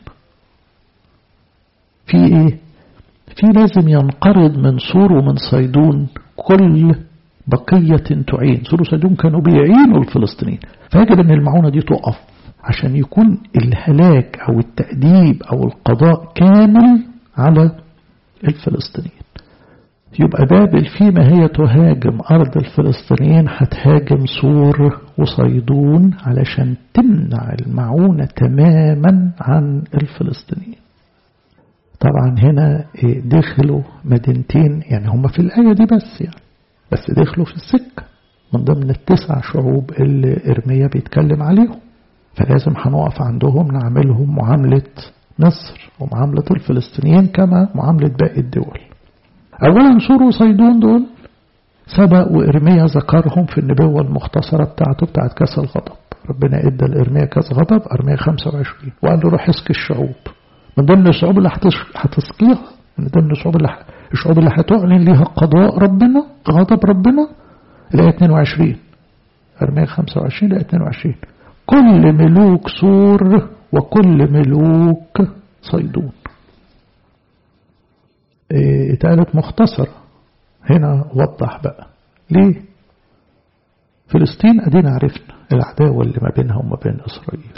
في ايه في لازم ينقرض من سور ومن صيدون كل بقية تعين سور وصيدون كانوا بيعينوا الفلسطينيين فيجب ان المعونة دي تقف عشان يكون الهلاك او التأديب او القضاء كامل على الفلسطينيين يبقى بابل فيما هي تهاجم أرض الفلسطينيين هتهاجم سور وصيدون علشان تمنع المعونة تماما عن الفلسطينيين طبعا هنا دخلوا مدينتين يعني هم في الآية دي بس يعني بس دخلوا في السكة من ضمن التسع شعوب اللي إرميا بيتكلم عليهم فلازم هنقف عندهم نعملهم معاملة مصر ومعاملة الفلسطينيين كما معاملة باقي الدول أولا سور وصيدون دول سبق وإرميا ذكرهم في النبوة المختصرة بتاعته بتاعت كاس الغضب ربنا ادى لإرميا كاس غضب إرميا 25 وقال له روح اسقي الشعوب من ضمن الشعوب اللي هتسقيها من ضمن الشعوب اللي الشعوب اللي هتعلن ليها قضاء ربنا غضب ربنا الآية 22 إرميا 25 الآية 22 كل ملوك سور وكل ملوك صيدون إيه اتقالت مختصرة هنا وضح بقى ليه فلسطين ادينا عرفنا العداوة اللي ما بينها وما بين إسرائيل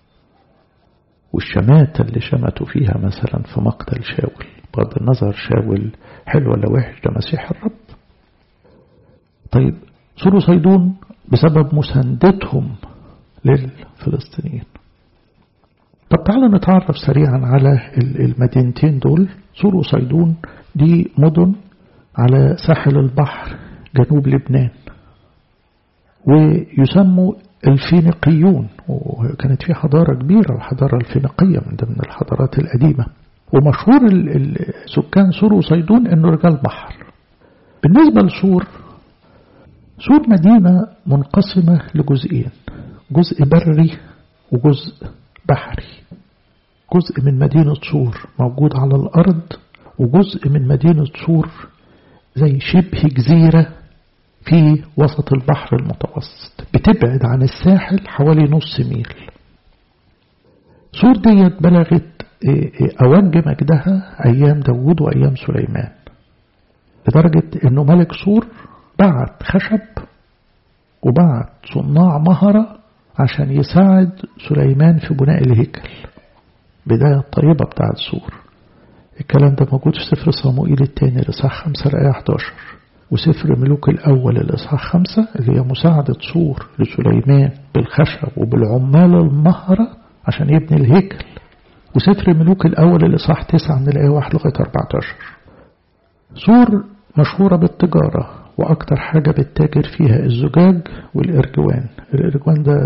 والشماتة اللي شمتوا فيها مثلا في مقتل شاول بغض النظر شاول حلو ولا وحش ده مسيح الرب طيب سور صيدون بسبب مساندتهم للفلسطينيين طب تعالوا نتعرف سريعا على المدينتين دول سور وصيدون دي مدن على ساحل البحر جنوب لبنان ويسموا الفينيقيون وكانت في حضارة كبيرة الحضارة الفينيقية من ضمن الحضارات القديمة ومشهور سكان سور وصيدون انه رجال بحر بالنسبة لسور سور مدينة منقسمة لجزئين جزء بري وجزء بحري جزء من مدينة سور موجود على الأرض وجزء من مدينة سور زي شبه جزيرة في وسط البحر المتوسط بتبعد عن الساحل حوالي نص ميل سور ديت بلغت أوج مجدها أيام داود وأيام سليمان لدرجة أنه ملك سور بعت خشب وبعت صناع مهرة عشان يساعد سليمان في بناء الهيكل بداية طيبة بتاعت سور الكلام ده موجود في سفر صموئيل الثاني الإصحاح 5 الآية 11 وسفر ملوك الأول الإصحاح 5 اللي هي مساعدة سور لسليمان بالخشب وبالعمال المهرة عشان يبني الهيكل وسفر ملوك الأول الإصحاح 9 من الآية 1 لغاية 14 سور مشهورة بالتجارة وأكتر حاجة بتتاجر فيها الزجاج والإرجوان الإرجوان ده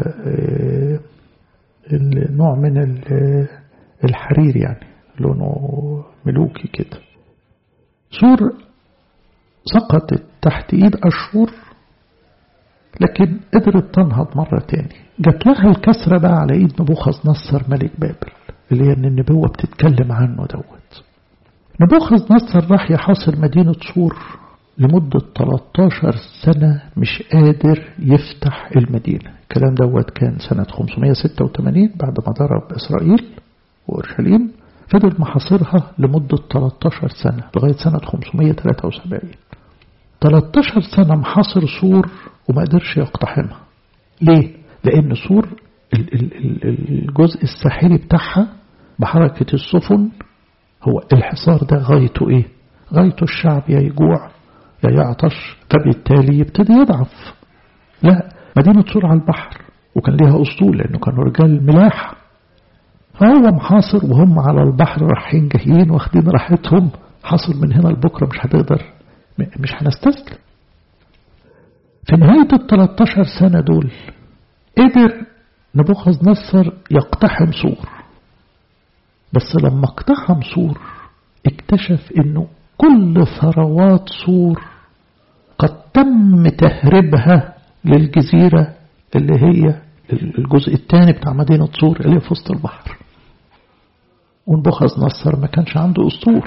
نوع من الحرير يعني لونه ملوكي كده سور سقطت تحت ايد اشور لكن قدرت تنهض مرة تاني جات لها الكسرة بقى على ايد نبوخذ نصر ملك بابل اللي هي ان النبوة بتتكلم عنه دوت نبوخذ نصر راح يحاصر مدينة سور لمدة 13 سنة مش قادر يفتح المدينة الكلام دوت كان سنة 586 بعد ما ضرب إسرائيل وأورشليم فضل محاصرها لمدة 13 سنة لغاية سنة 573 13 سنة محاصر سور وما قدرش يقتحمها ليه؟ لأن سور الجزء الساحلي بتاعها بحركة السفن هو الحصار ده غايته ايه؟ غايته الشعب يا يجوع يا يعطش فبالتالي يبتدي يضعف لا مدينة سور على البحر وكان ليها أسطول لأنه كانوا رجال ملاحة فهو محاصر وهم على البحر رايحين جايين واخدين راحتهم حاصر من هنا لبكرة مش هتقدر مش هنستسلم في نهاية ال 13 سنة دول قدر نبوخذ نصر يقتحم سور بس لما اقتحم سور اكتشف انه كل ثروات سور قد تم تهريبها للجزيرة اللي هي الجزء الثاني بتاع مدينة سور اللي في وسط البحر ونبوخذ نصر ما كانش عنده أسطول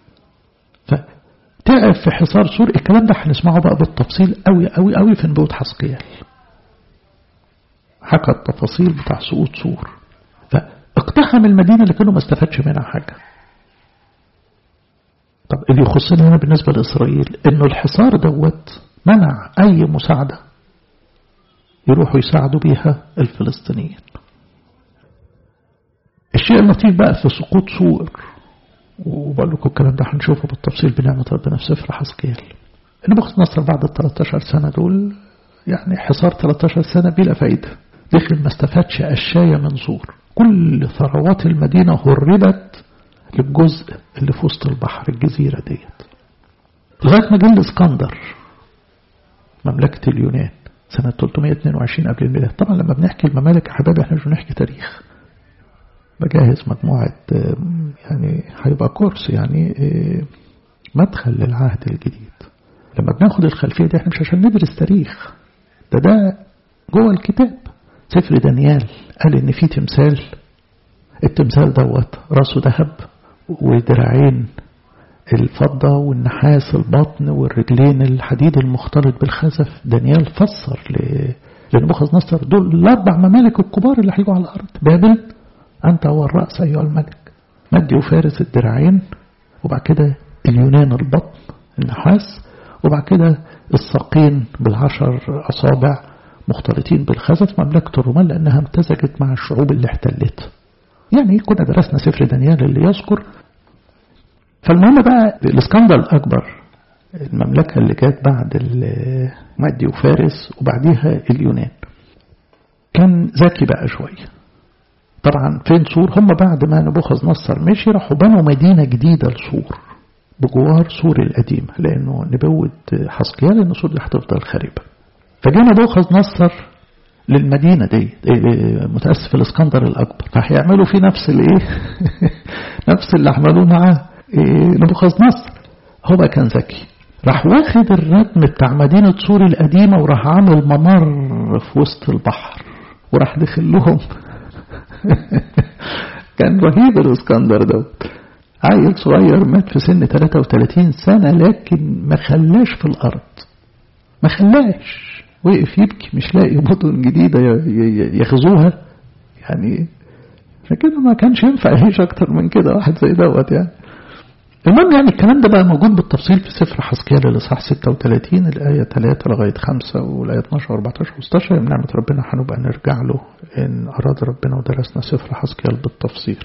فتعب في حصار سور الكلام ده هنسمعه بقى بالتفصيل قوي قوي قوي في نبوة حسقيال حكى التفاصيل بتاع سقوط سور فاقتحم المدينة اللي كانوا ما استفادش منها حاجة طب اللي يخصنا هنا بالنسبة لإسرائيل إنه الحصار دوت منع أي مساعدة يروحوا يساعدوا بيها الفلسطينيين الشيء اللطيف بقى في سقوط سور وبقول لكم الكلام ده هنشوفه بالتفصيل بنعمة ربنا في سفر حسقيال نبوخذ نصر بعد ال 13 سنة دول يعني حصار 13 سنة بلا فايدة دخل ما استفادش أشياء من سور كل ثروات المدينة هربت للجزء اللي في وسط البحر الجزيرة ديت لغاية ما جه الاسكندر مملكة اليونان سنة 322 قبل الميلاد طبعا لما بنحكي الممالك يا حبايبي احنا مش بنحكي تاريخ بجهز مجموعة يعني هيبقى كورس يعني مدخل للعهد الجديد لما بناخد الخلفية دي احنا مش عشان ندرس تاريخ ده ده جوه الكتاب سفر دانيال قال ان في تمثال التمثال دوت راسه ذهب ودراعين الفضة والنحاس البطن والرجلين الحديد المختلط بالخزف دانيال فسر لنبوخذ نصر دول الأربع ممالك الكبار اللي هيجوا على الأرض بابل أنت هو الرأس أيها الملك مدي وفارس الدراعين وبعد كده اليونان البطن النحاس وبعد كده الساقين بالعشر أصابع مختلطين بالخزف مملكة الرومان لأنها امتزجت مع الشعوب اللي احتلتها يعني كنا درسنا سفر دانيال اللي يذكر فالمهم بقى الاسكندر الأكبر المملكة اللي جت بعد مادي وفارس وبعديها اليونان كان ذكي بقى شوية طبعا فين سور هم بعد ما نبوخذ نصر مشي راحوا بنوا مدينة جديدة لسور بجوار سور القديمة لأنه نبوة حسقيال إن سور دي هتفضل خاربة فجاء نبوخذ نصر للمدينة دي متأسف الاسكندر الأكبر فهيعملوا فيه نفس الإيه نفس اللي عملوه مع نبوخذ نصر هو بقى كان ذكي راح واخد الردم بتاع مدينة سور القديمة وراح عامل ممر في وسط البحر وراح دخل لهم كان رهيب الاسكندر ده عيل صغير مات في سن 33 سنة لكن ما خلاش في الأرض ما خلاش وقف يبكي مش لاقي مدن جديدة يغزوها يعني فكده ما كانش ينفع يعيش أكتر من كده واحد زي دوت يعني المهم يعني الكلام ده بقى موجود بالتفصيل في سفر حسقيال الإصحاح 36 الآية 3 لغاية 5 والآية 12 و 14 و 16 بنعمة ربنا هنبقى نرجع له إن أراد ربنا ودرسنا سفر حسقيال بالتفصيل.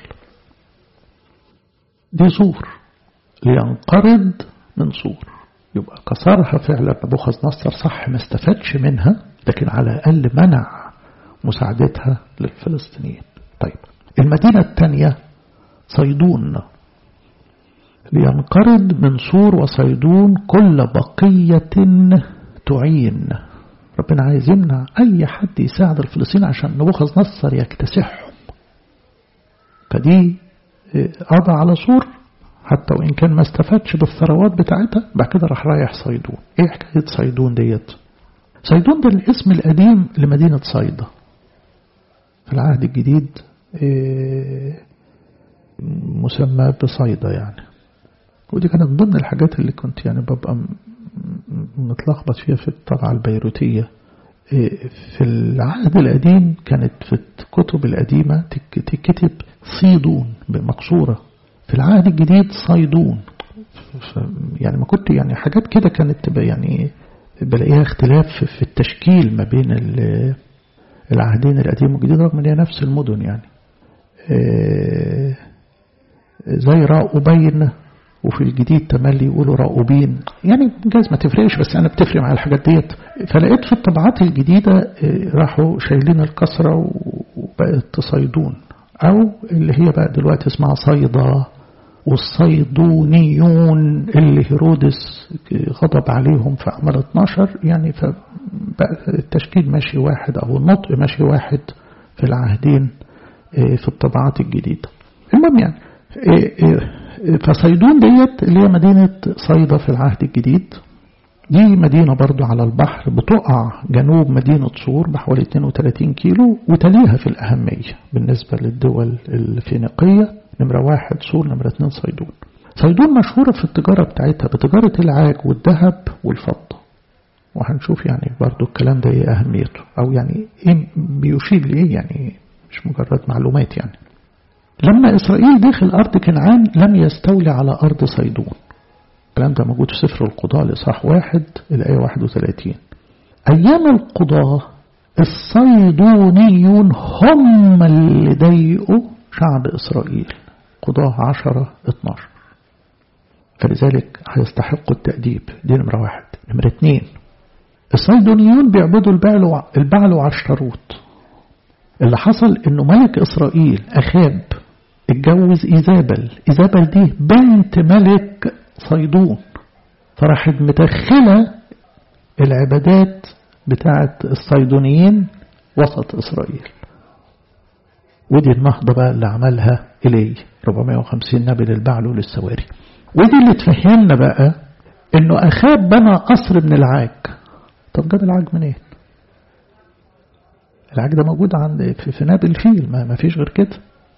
دي سور لينقرض من سور يبقى كسرها فعلا نبوخذ نصر صح ما استفادش منها لكن على الأقل منع مساعدتها للفلسطينيين. طيب المدينة الثانية صيدون لينقرض من سور وصيدون كل بقية تعين ربنا عايز يمنع أي حد يساعد الفلسطينيين عشان نبوخذ نصر يكتسحهم فدي قضى على سور حتى وإن كان ما استفادش بالثروات بتاعتها بعد كده راح رايح صيدون إيه حكاية صيدون ديت صيدون ده الاسم القديم لمدينة صيدا في العهد الجديد مسمى بصيدا يعني ودي كانت من ضمن الحاجات اللي كنت يعني ببقى متلخبط فيها في الطبعة البيروتية في العهد القديم كانت في الكتب القديمة تكتب صيدون بمقصورة في العهد الجديد صيدون يعني ما كنت يعني حاجات كده كانت تبقى يعني بلاقيها اختلاف في التشكيل ما بين العهدين القديم والجديد رغم ان هي نفس المدن يعني زي راؤوبين وفي الجديد تملي يقولوا راؤوبين يعني جايز ما تفرقش بس انا بتفرق مع الحاجات ديت فلقيت في الطبعات الجديدة راحوا شايلين الكسرة وبقت صيدون او اللي هي بقى دلوقتي اسمها صيدا والصيدونيون اللي هيرودس غضب عليهم في أعمال 12 يعني فبقى التشكيل ماشي واحد أو النطق ماشي واحد في العهدين في الطبعات الجديدة المهم يعني فصيدون ديت اللي هي مدينة صيدا في العهد الجديد دي مدينة برضو على البحر بتقع جنوب مدينة صور بحوالي 32 كيلو وتليها في الأهمية بالنسبة للدول الفينيقية نمرة واحد صور نمرة اتنين صيدون صيدون مشهورة في التجارة بتاعتها بتجارة العاج والذهب والفضة وهنشوف يعني برضو الكلام ده ايه أهميته أو يعني ايه بيشير لإيه يعني مش مجرد معلومات يعني لما إسرائيل دخل أرض كنعان لم يستولي على أرض صيدون الكلام ده موجود في سفر القضاء لإصحاح واحد الآية 31 أيام القضاء الصيدونيون هم اللي ضايقوا شعب إسرائيل قضاة عشرة اتناشر فلذلك هيستحقوا التأديب دي نمرة واحد نمرة اتنين الصيدونيون بيعبدوا البعل البعل وعشتروت اللي حصل انه ملك اسرائيل اخاب اتجوز ايزابل ايزابل دي بنت ملك صيدون فراحت مدخلة العبادات بتاعت الصيدونيين وسط إسرائيل ودي النهضة بقى اللي عملها إلي 450 نبي للبعل وللسواري ودي اللي تفهمنا بقى انه اخاب بنى قصر من العاج طب جاب العاج منين العاج ده موجود عند في, في ناب الفيل ما, ما فيش غير كده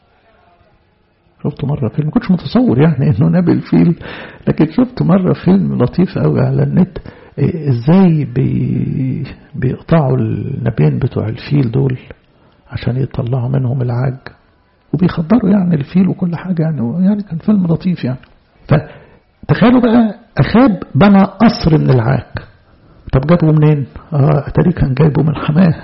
شفت مرة فيلم ما كنتش متصور يعني انه ناب الفيل لكن شفت مرة فيلم لطيف قوي على النت ازاي بي بيقطعوا النبين بتوع الفيل دول عشان يطلعوا منهم العاج وبيخدروا يعني الفيل وكل حاجة يعني يعني كان فيلم لطيف يعني فتخيلوا بقى أخاب بنى قصر من العاج طب جابه منين؟ اه اتاري كان جايبه من حماه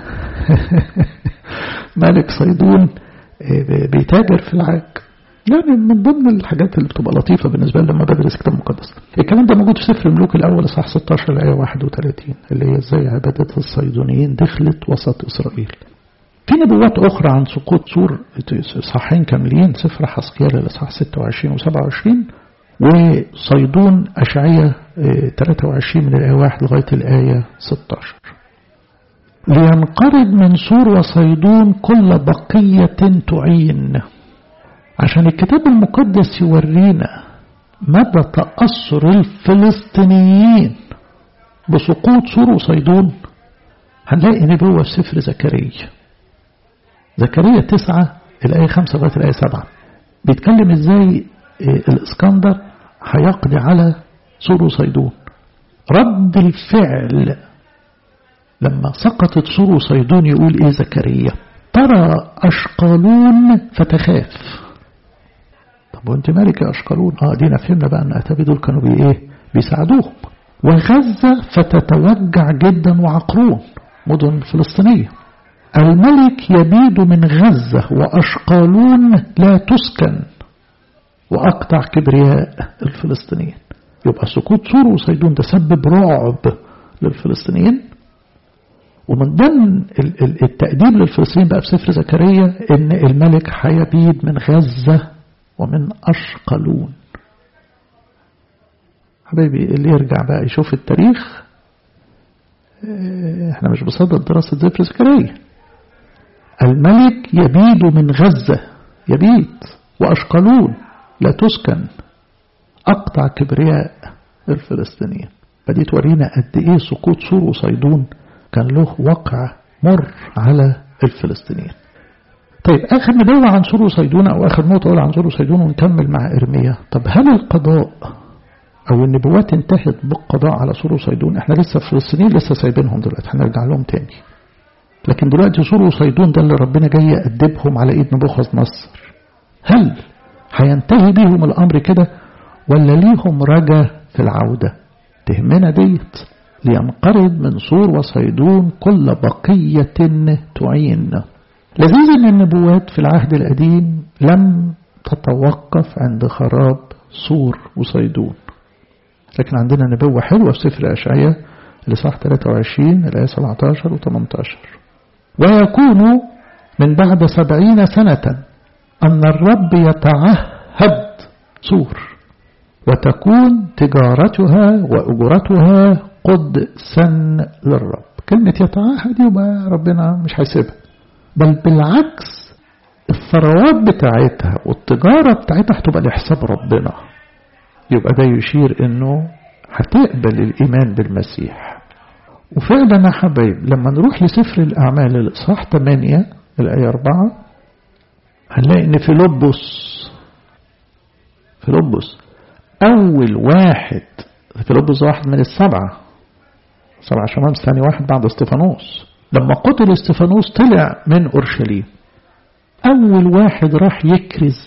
ملك صيدون بيتاجر في العاج يعني من ضمن الحاجات اللي بتبقى لطيفة بالنسبة لي لما بدرس كتاب مقدس الكلام ده موجود في سفر الملوك الأول صح 16 الآية 31 اللي هي ازاي عبادة الصيدونيين دخلت وسط إسرائيل في نبوات أخرى عن سقوط سور صحين كاملين سفر حسقيال الإصحاح 26 و 27 وصيدون أشعية 23 من الآية 1 لغاية الآية 16 لينقرض من سور وصيدون كل بقية تعين عشان الكتاب المقدس يورينا مدى تأثر الفلسطينيين بسقوط سور وصيدون هنلاقي نبوة في سفر زكريا زكريا تسعة الآية خمسة لغاية الآية سبعة بيتكلم ازاي الاسكندر هيقضي على سور وصيدون رد الفعل لما سقطت سور وصيدون يقول ايه زكريا ترى أشقالون فتخاف طب وانت مالك يا أشقالون اه دينا فهمنا بقى ان أتابي دول كانوا بي ايه بيساعدوهم وغزة فتتوجع جدا وعقرون مدن فلسطينية الملك يبيد من غزة وأشقالون لا تسكن وأقطع كبرياء الفلسطينيين يبقى سقوط سور وصيدون ده سبب رعب للفلسطينيين ومن ضمن التأديب للفلسطينيين بقى في سفر زكريا إن الملك هيبيد من غزة ومن أشقلون حبايبي اللي يرجع بقى يشوف التاريخ احنا مش بصدد دراسة سفر زكريا الملك يبيد من غزة يبيد وأشقلون لا تسكن أقطع كبرياء الفلسطينيين فدي تورينا قد إيه سقوط سور وصيدون كان له وقع مر على الفلسطينيين طيب آخر نبوة عن سور وصيدون أو آخر نقطة أقول عن سور وصيدون ونكمل مع إرميا طب هل القضاء أو النبوات انتهت بالقضاء على سور وصيدون احنا لسه في فلسطينيين لسه سايبينهم دلوقتي هنرجع لهم تاني لكن دلوقتي سور وصيدون ده اللي ربنا جاي يأدبهم على إيد نبوخذ نصر هل هينتهي بيهم الأمر كده ولا ليهم رجا في العودة تهمنا ديت لينقرض من سور وصيدون كل بقية تعين لذيذ أن النبوات في العهد القديم لم تتوقف عند خراب سور وصيدون لكن عندنا نبوة حلوة في سفر أشعية لصح 23 الآية 17 و 18 ويكون من بعد سبعين سنة أن الرب يتعهد سور وتكون تجارتها وأجرتها قدسا للرب كلمة يتعهد يبقى ربنا مش هيسيبها بل بالعكس الثروات بتاعتها والتجارة بتاعتها هتبقى لحساب ربنا يبقى ده يشير انه هتقبل الايمان بالمسيح وفعلا يا حبايب لما نروح لسفر الاعمال الاصحاح 8 الايه 4 هنلاقي ان فيلبس فيلبس اول واحد فيلبس واحد من السبعه سبعه شمام ثاني واحد بعد استفانوس لما قتل استفانوس طلع من اورشليم اول واحد راح يكرز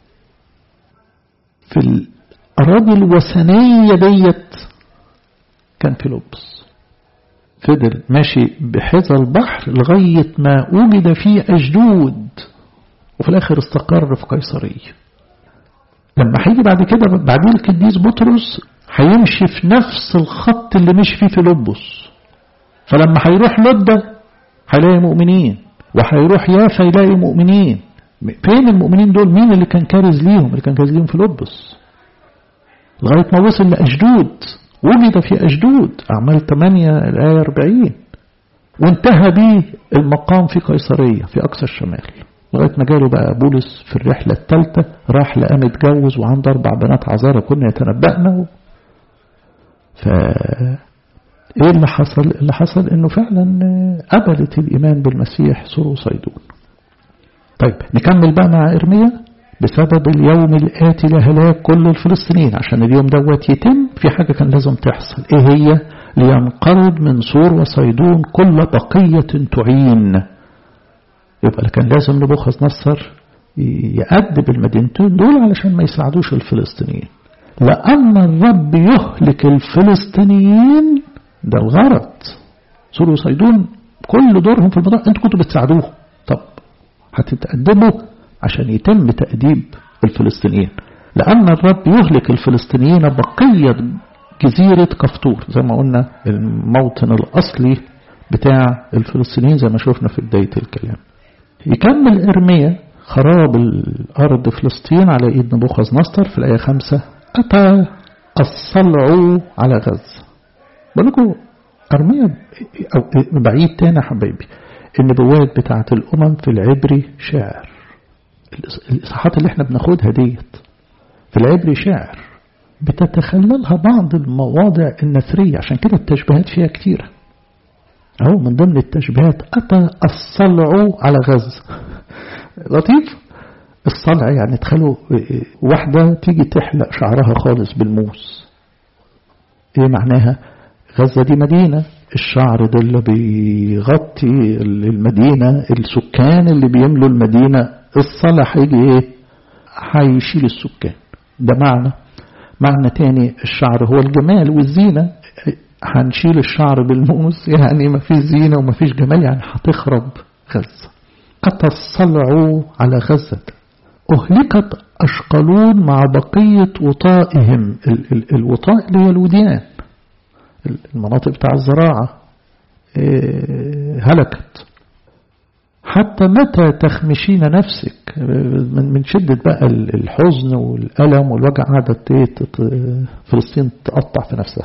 في الأراضي الوثنية ديت كان في لبس فضل ماشي بحذا البحر لغاية ما وجد فيه أجدود وفي الآخر استقر في قيصرية لما هيجي بعد كده بعدين القديس بطرس هيمشي في نفس الخط اللي مشي فيه في لبس فلما هيروح لدة هيلاقي مؤمنين وهيروح يافا يلاقي مؤمنين فين المؤمنين دول مين اللي كان كارز ليهم اللي كان كارز ليهم في لبس لغاية ما وصل لأجدود وجد في أجدود أعمال 8 الآية 40 وانتهى به المقام في قيصرية في أقصى الشمال لغاية ما جاله بقى بولس في الرحلة الثالثة راح لقى متجوز وعنده أربع بنات عذارى كنا يتنبأنا ف ايه اللي حصل اللي حصل انه فعلا قبلت الايمان بالمسيح سور وصيدون طيب نكمل بقى مع ارميا بسبب اليوم الآتي لهلاك كل الفلسطينيين عشان اليوم دوت يتم في حاجة كان لازم تحصل ايه هي لينقرض من سور وصيدون كل بقية تعين يبقى كان لازم نبوخذ نصر يأدب المدينتين دول علشان ما يساعدوش الفلسطينيين لأن الرب يهلك الفلسطينيين ده الغرض سور وصيدون كل دورهم في الموضوع انتوا كنتوا بتساعدوهم طب هتتقدموا عشان يتم تأديب الفلسطينيين لأن الرب يهلك الفلسطينيين بقية جزيرة كفطور زي ما قلنا الموطن الأصلي بتاع الفلسطينيين زي ما شفنا في بداية الكلام يكمل إرميا خراب الأرض فلسطين على إيد نبوخذ نصر في الآية خمسة أتى الصلع على غزة بقولكم أرميا أو بعيد تاني حبايبي النبوات بتاعة الأمم في العبري شعر الإصحاحات اللي احنا بناخدها ديت في العبري شعر بتتخللها بعض المواضع النثرية عشان كده التشبيهات فيها كتيرة أهو من ضمن التشبيهات أتى الصلع على غزة لطيف الصلع يعني تخلوا واحدة تيجي تحلق شعرها خالص بالموس ايه معناها غزة دي مدينة الشعر ده اللي بيغطي المدينة السكان اللي بيملوا المدينة الصلع هيجي ايه هيشيل السكان ده معنى معنى تاني الشعر هو الجمال والزينة هنشيل الشعر بالموس يعني ما فيش زينة وما فيش جمال يعني هتخرب غزة أتى الصلع على غزة أهلكت أشقلون مع بقية وطائهم ال ال الوطاء اللي هي الوديان المناطق بتاع الزراعة هلكت حتى متى تخمشين نفسك من شدة بقى الحزن والألم والوجع قعدت فلسطين تقطع في نفسها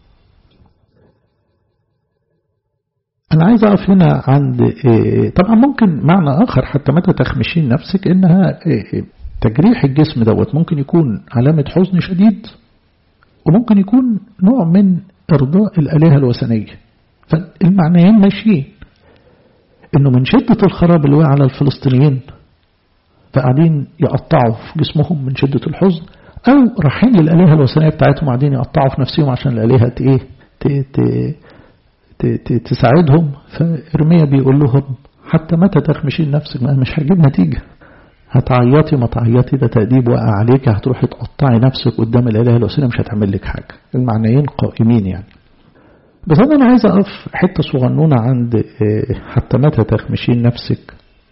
أنا عايز أقف هنا عند طبعا ممكن معنى آخر حتى متى تخمشين نفسك إنها تجريح الجسم دوت ممكن يكون علامة حزن شديد وممكن يكون نوع من إرضاء الآلهة الوثنية فالمعنيين ماشيين إنه من شدة الخراب اللي وقع على الفلسطينيين فقاعدين يقطعوا في جسمهم من شدة الحزن أو رايحين للآلهة الوثنية بتاعتهم قاعدين يقطعوا في نفسهم عشان الآلهة إيه تساعدهم فإرميا بيقول لهم حتى متى تخمشين نفسك مش هجيب نتيجة هتعيطي ما تعيطي ده تأديب وقع عليك هتروحي تقطعي نفسك قدام الآلهة الوثنية مش هتعمل لك حاجة المعنيين قائمين يعني بس أنا عايز أقف حتة صغنونة عند حتى متى تخمشين نفسك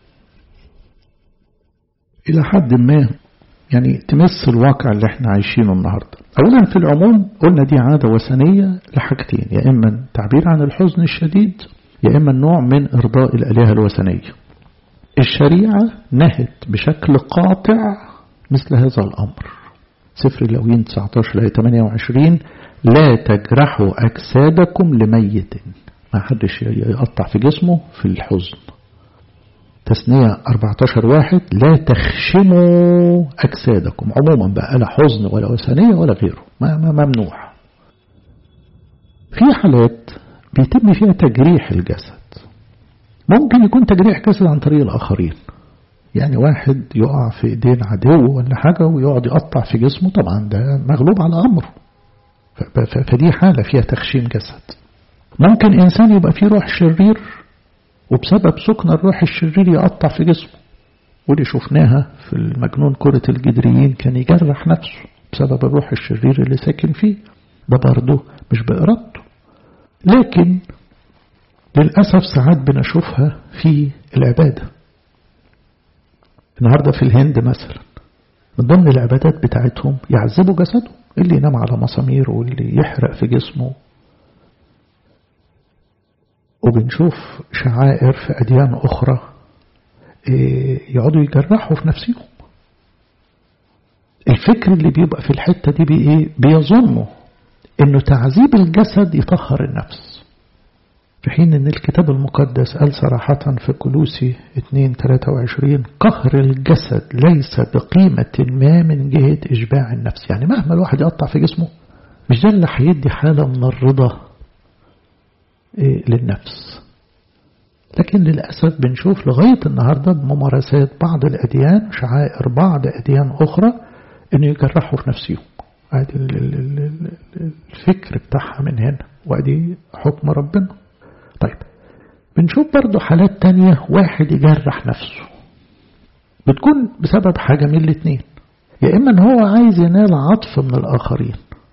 إلى حد ما يعني تمس الواقع اللي احنا عايشينه النهاردة أولا في العموم قلنا دي عادة وثنية لحاجتين يا إما تعبير عن الحزن الشديد يا إما نوع من إرضاء الآلهة الوثنية الشريعة نهت بشكل قاطع مثل هذا الأمر سفر اللاويين 19 ل 28 لا تجرحوا أجسادكم لميت ما حدش يقطع في جسمه في الحزن تثنية 14 واحد لا تخشموا أجسادكم عموما بقى لا حزن ولا وثنية ولا غيره ما ما ممنوع في حالات بيتم فيها تجريح الجسد ممكن يكون تجريح جسد عن طريق الآخرين يعني واحد يقع في ايدين عدو ولا حاجة ويقعد يقطع في جسمه طبعا ده مغلوب على أمره فدي حالة فيها تخشيم جسد ممكن إنسان يبقى فيه روح شرير وبسبب سكن الروح الشرير يقطع في جسمه ودي شفناها في المجنون كرة الجدريين كان يجرح نفسه بسبب الروح الشرير اللي ساكن فيه ده برضه مش بإرادته لكن للأسف ساعات بنشوفها في العبادة النهاردة في الهند مثلا من ضمن العبادات بتاعتهم يعذبوا جسده اللي ينام على مسامير واللي يحرق في جسمه وبنشوف شعائر في أديان أخرى يقعدوا يجرحوا في نفسهم الفكر اللي بيبقى في الحتة دي بإيه بيظنوا إنه تعذيب الجسد يطهر النفس في حين أن الكتاب المقدس قال صراحة في كلوسي 2-23 قهر الجسد ليس بقيمة ما من جهة إشباع النفس يعني مهما الواحد يقطع في جسمه مش ده اللي هيدي حالة من الرضا للنفس لكن للأسف بنشوف لغاية النهاردة بممارسات بعض الأديان شعائر بعض أديان أخرى أنه يجرحوا في نفسهم ادي الفكر بتاعها من هنا وادي حكم ربنا طيب بنشوف برضو حالات تانية واحد يجرح نفسه بتكون بسبب حاجة من الاتنين يا إما إن هو عايز ينال عطف من الآخرين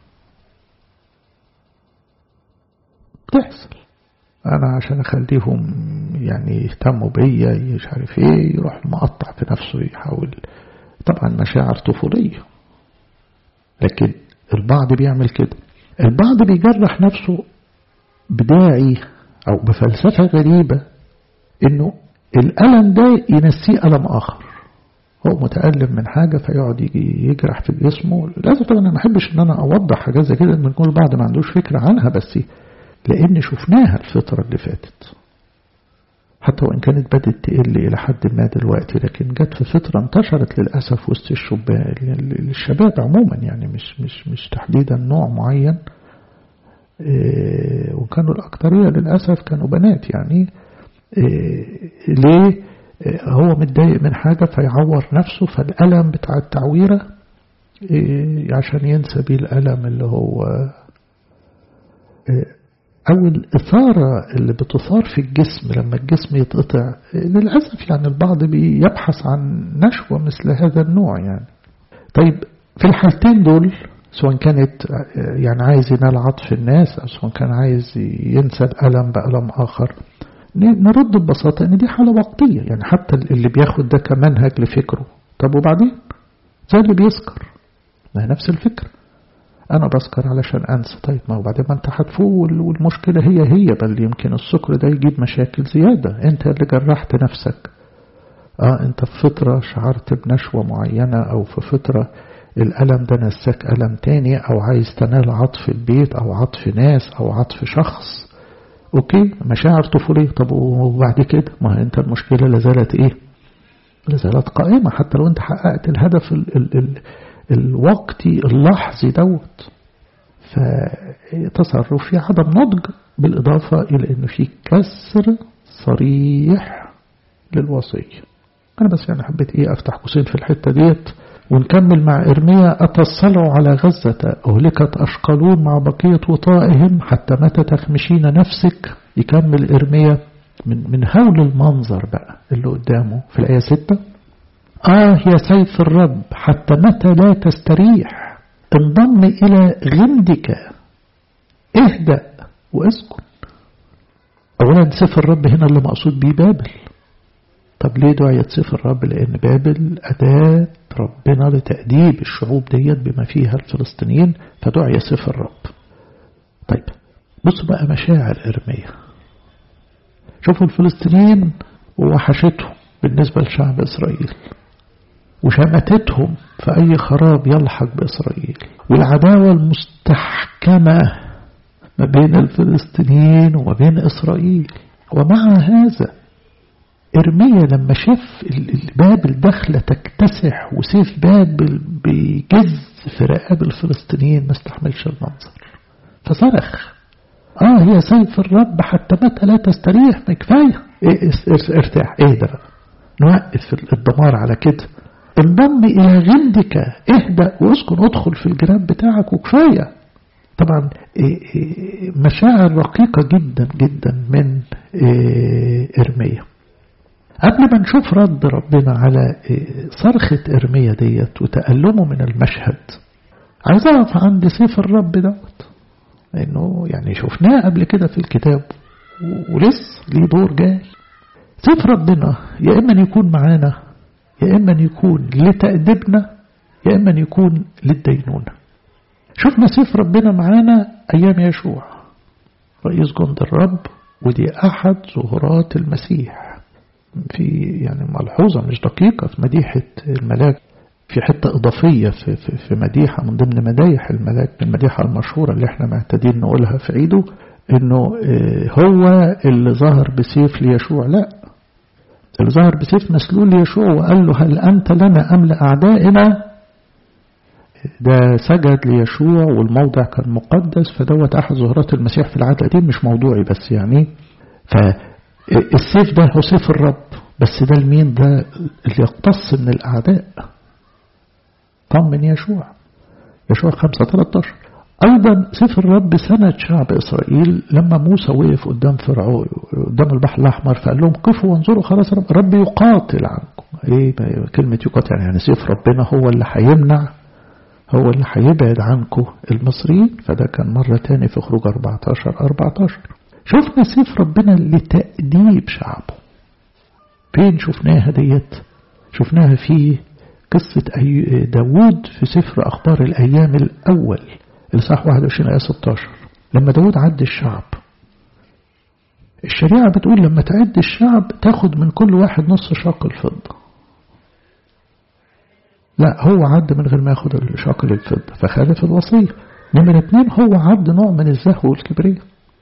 بتحصل أنا عشان أخليهم يعني يهتموا بيا مش عارف إيه يروح مقطع في نفسه يحاول طبعا مشاعر طفولية لكن البعض بيعمل كده البعض بيجرح نفسه بداعي أو بفلسفة غريبة إنه الألم ده ينسيه ألم آخر هو متألم من حاجة فيقعد يجي يجرح في جسمه لازم طبعا أنا ما أحبش إن أنا أوضح حاجات زي كده إن يكون البعض ما عندوش فكرة عنها بس لأن شفناها الفترة اللي فاتت حتى وإن كانت بدأت تقل إلى حد ما دلوقتي لكن جت في فترة انتشرت للأسف وسط الشباب الشباب عموما يعني مش مش مش تحديدا نوع معين إيه وكانوا الأكثرية للأسف كانوا بنات يعني إيه ليه إيه هو متضايق من حاجة فيعور نفسه فالألم بتاع التعويرة عشان ينسى بيه الألم اللي هو أو الإثارة اللي بتثار في الجسم لما الجسم يتقطع للأسف يعني البعض بيبحث عن نشوة مثل هذا النوع يعني طيب في الحالتين دول سواء كانت يعني عايز ينال عطف الناس أو سواء كان عايز ينسى الألم بألم آخر نرد ببساطة إن دي حالة وقتية يعني حتى اللي بياخد ده كمنهج لفكره طب وبعدين زي اللي بيسكر ما هي نفس الفكرة أنا بسكر علشان أنسى طيب ما وبعدين ما أنت هتفوق والمشكلة هي هي بل يمكن السكر ده يجيب مشاكل زيادة أنت اللي جرحت نفسك آه أنت في فترة شعرت بنشوة معينة أو في فترة الألم ده نساك ألم تاني أو عايز تنال عطف البيت أو عطف ناس أو عطف شخص أوكي مشاعر طفولية طب وبعد كده ما أنت المشكلة لازالت إيه لازالت قائمة حتى لو أنت حققت الهدف ال ال ال الوقتي اللحظي دوت فتصرف في عدم نضج بالإضافة إلى أنه في كسر صريح للوصية أنا بس يعني حبيت إيه أفتح قوسين في الحتة ديت ونكمل مع إرميا أتصلوا على غزة أهلكت أشقلون مع بقية وطائهم حتى متى تخمشين نفسك يكمل إرميا من, من هول المنظر بقى اللي قدامه في الآية 6 آه يا سيف الرب حتى متى لا تستريح انضم إلى غمدك اهدأ واسكن أولا سيف الرب هنا اللي مقصود بيه بابل طب ليه دعيت سيف الرب لأن بابل أداة ربنا لتأديب الشعوب ديت بما فيها الفلسطينيين فدعي سيف الرب طيب بصوا بقى مشاعر إرميا شوفوا الفلسطينيين ووحشتهم بالنسبة لشعب إسرائيل وشمتتهم في أي خراب يلحق بإسرائيل والعداوة المستحكمة ما بين الفلسطينيين وما بين إسرائيل ومع هذا إرميا لما شاف بابل داخلة تكتسح وسيف بابل بيجز في رقاب الفلسطينيين ما استحملش المنظر فصرخ آه يا سيف الرب حتى متى لا تستريح ما كفاية إيه ارتاح ايه ده بقى نوقف الدمار على كده انضم إلى غندك اهدأ واسكن ادخل في الجراب بتاعك وكفاية طبعا مشاعر رقيقة جدا جدا من إرميا قبل ما نشوف رد ربنا على صرخة إرميا ديت وتألمه من المشهد عايز أقف عند سيف الرب دوت لأنه يعني شفناه قبل كده في الكتاب ولسه ليه دور جاي سيف ربنا يا إما يكون معانا يا إما يكون لتأدبنا يا إما يكون للدينونة شفنا سيف ربنا معانا أيام يشوع رئيس جند الرب ودي أحد ظهورات المسيح في يعني ملحوظة مش دقيقة في مديحة الملاك في حتة إضافية في, في, في مديحة من ضمن مدايح الملاك من المديحة المشهورة اللي احنا معتادين نقولها في عيده انه هو اللي ظهر بسيف ليشوع لا اللي ظهر بسيف مسلول ليشوع وقال له هل أنت لنا أم لأعدائنا ده سجد ليشوع والموضع كان مقدس فدوت أحد ظهورات المسيح في العهد القديم مش موضوعي بس يعني فالسيف ده هو سيف الرب بس ده المين ده اللي يقتص من الأعداء طمن يشوع يشوع 5 13 أيضا سيف الرب سند شعب إسرائيل لما موسى وقف قدام فرعون قدام البحر الأحمر فقال لهم قفوا وانظروا خلاص رب, رب يقاتل عنكم إيه كلمة يقاتل يعني, يعني سيف ربنا هو اللي هيمنع هو اللي هيبعد عنكم المصريين فده كان مرة تاني في خروج 14 14 شفنا سيف ربنا لتأديب شعبه فين شفناها ديت شفناها في قصة داود في سفر أخبار الأيام الأول الإصحاح 21 آية 16 لما داود عد الشعب الشريعة بتقول لما تعد الشعب تاخد من كل واحد نص شاقل الفضة لا هو عد من غير ما ياخد شاقل الفضة فخالف الوصية نمرة اتنين هو عد نوع من الزهو والكبرية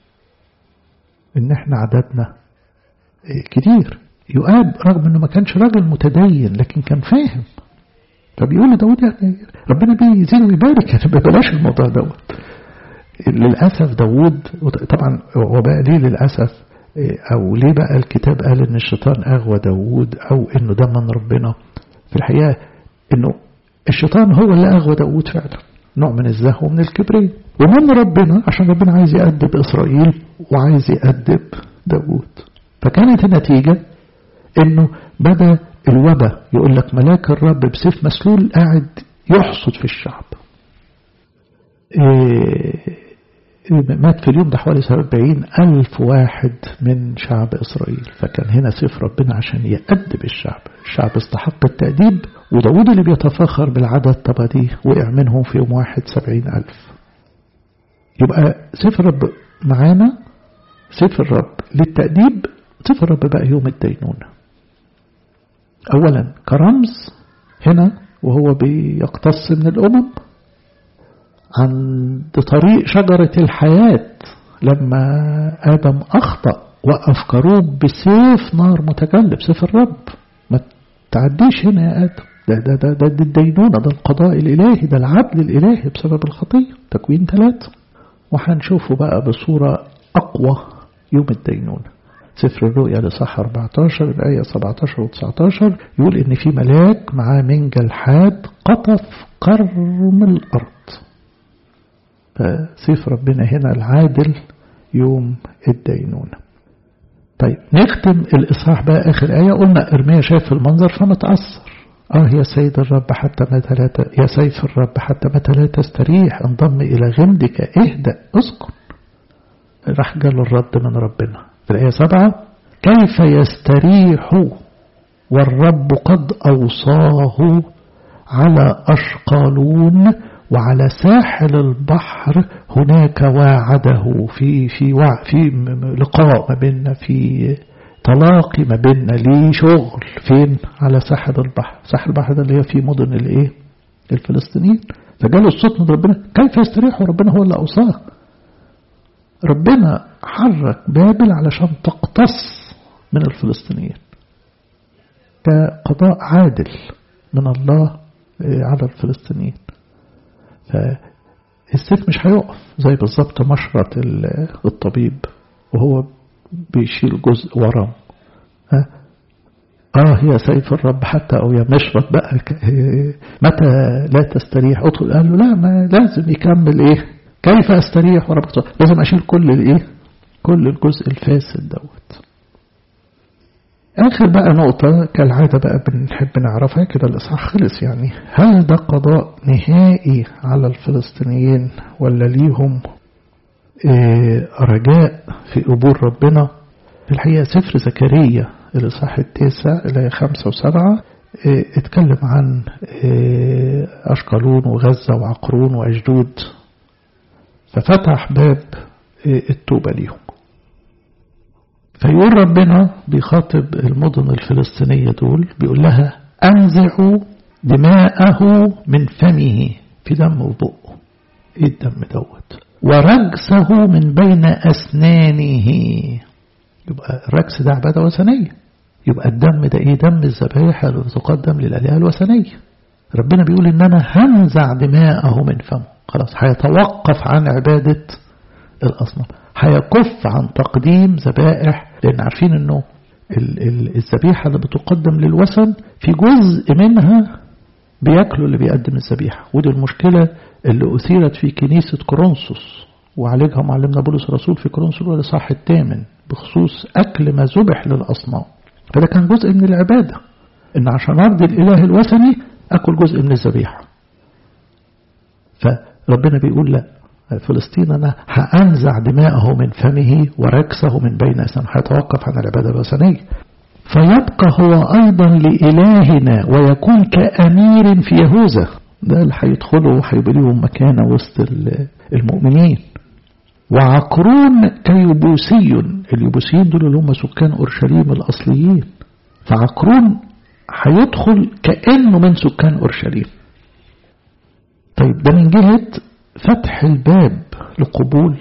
ان احنا عددنا كتير يؤاب رغم انه ما كانش راجل متدين لكن كان فاهم فبيقول لداود يعني ربنا بيزيد ويبارك يعني بلاش الموضوع دوت للأسف داود طبعا هو بقى ليه للأسف أو ليه بقى الكتاب قال إن الشيطان أغوى داود أو إنه ده من ربنا في الحقيقة إنه الشيطان هو اللي أغوى داود فعلا نوع من الزهو ومن الكبرياء ومن ربنا عشان ربنا عايز يأدب إسرائيل وعايز يأدب داود فكانت النتيجة إنه بدأ الوباء يقول لك ملاك الرب بسيف مسلول قاعد يحصد في الشعب إيه مات في اليوم ده حوالي 40 ألف واحد من شعب إسرائيل فكان هنا سيف ربنا عشان يأدب الشعب الشعب استحق التأديب وداود اللي بيتفاخر بالعدد طبعا دي وقع منهم في يوم واحد سبعين ألف يبقى سيف الرب معانا سيف الرب للتأديب سيف الرب بقى يوم الدينونة أولا كرمز هنا وهو بيقتص من الأمم عند طريق شجرة الحياة لما آدم أخطأ وقف كروب بسيف نار متجلب سيف الرب ما تعديش هنا يا آدم ده ده ده ده, ده الدينونة ده القضاء الإلهي ده العدل الإلهي بسبب الخطية تكوين ثلاثة وهنشوفه بقى بصورة أقوى يوم الدينونة سفر الرؤيا لصح 14 الآية 17 و 19 يقول إن في ملاك معاه منجل حاد قطف قرم الأرض فسيف ربنا هنا العادل يوم الدينونة طيب نختم الإصحاح بقى آخر آية قلنا إرميا شاف المنظر فمتأثر آه يا سيد الرب حتى متى لا يا سيف الرب حتى متى لا تستريح انضم إلى غمدك اهدأ اسكن راح جاله الرد من ربنا في الآية سبعة كيف يستريح والرب قد أوصاه على أشقالون وعلى ساحل البحر هناك واعده في في وع في لقاء ما بيننا في تلاقي ما بيننا ليه شغل فين على ساحل البحر ساحل البحر ده اللي هي في مدن الايه الفلسطينيين فجاله الصوت من ربنا كيف يستريح وربنا هو اللي أوصاه ربنا حرك بابل علشان تقتص من الفلسطينيين كقضاء عادل من الله على الفلسطينيين فالسيف مش هيقف زي بالظبط مشرط الطبيب وهو بيشيل جزء ورم ها آه يا سيف الرب حتى أو يا مشرط بقى متى لا تستريح أدخل قال له لا ما لازم يكمل إيه كيف أستريح ورب لازم أشيل كل الإيه كل الجزء الفاسد دوت آخر بقى نقطة كالعادة بقى بنحب نعرفها كده الإصحاح خلص يعني هل ده قضاء نهائي على الفلسطينيين ولا ليهم إيه رجاء في قبول ربنا في الحقيقة سفر زكريا الإصحاح التاسع اللي هي خمسة وسبعة إيه اتكلم عن إيه أشقلون وغزة وعقرون وأجدود ففتح باب التوبة ليهم فيقول ربنا بيخاطب المدن الفلسطينية دول بيقول لها أنزعوا دماءه من فمه في دم وبقه ايه الدم دوت ورجسه من بين أسنانه يبقى الرجس ده عبادة وثنية يبقى الدم ده ايه دم الذبائح اللي تقدم للآلهة الوثنية ربنا بيقول ان انا هنزع دماءه من فمه خلاص هيتوقف عن عبادة الأصنام هيكف عن تقديم ذبائح لأن عارفين انه الذبيحة اللي بتقدم للوثن في جزء منها بياكلوا اللي بيقدم الذبيحة ودي المشكلة اللي أثيرت في كنيسة كورنثوس وعالجها معلمنا بولس الرسول في كورنثوس الإصحاح الثامن بخصوص أكل ما ذبح للأصنام فده كان جزء من العبادة إن عشان أرضي الإله الوثني أكل جزء من الذبيحة فربنا بيقول لا فلسطين أنا هأنزع دماءه من فمه وركسه من بين أسنانه هيتوقف عن العبادة الوثنية فيبقى هو أيضا لإلهنا ويكون كأمير في يهوذا ده اللي هيدخلوا وهيبقى لهم مكانة وسط المؤمنين وعقرون كيبوسي اليبوسيين دول اللي هم سكان أورشليم الأصليين فعقرون هيدخل كأنه من سكان أورشليم طيب ده من جهة فتح الباب لقبول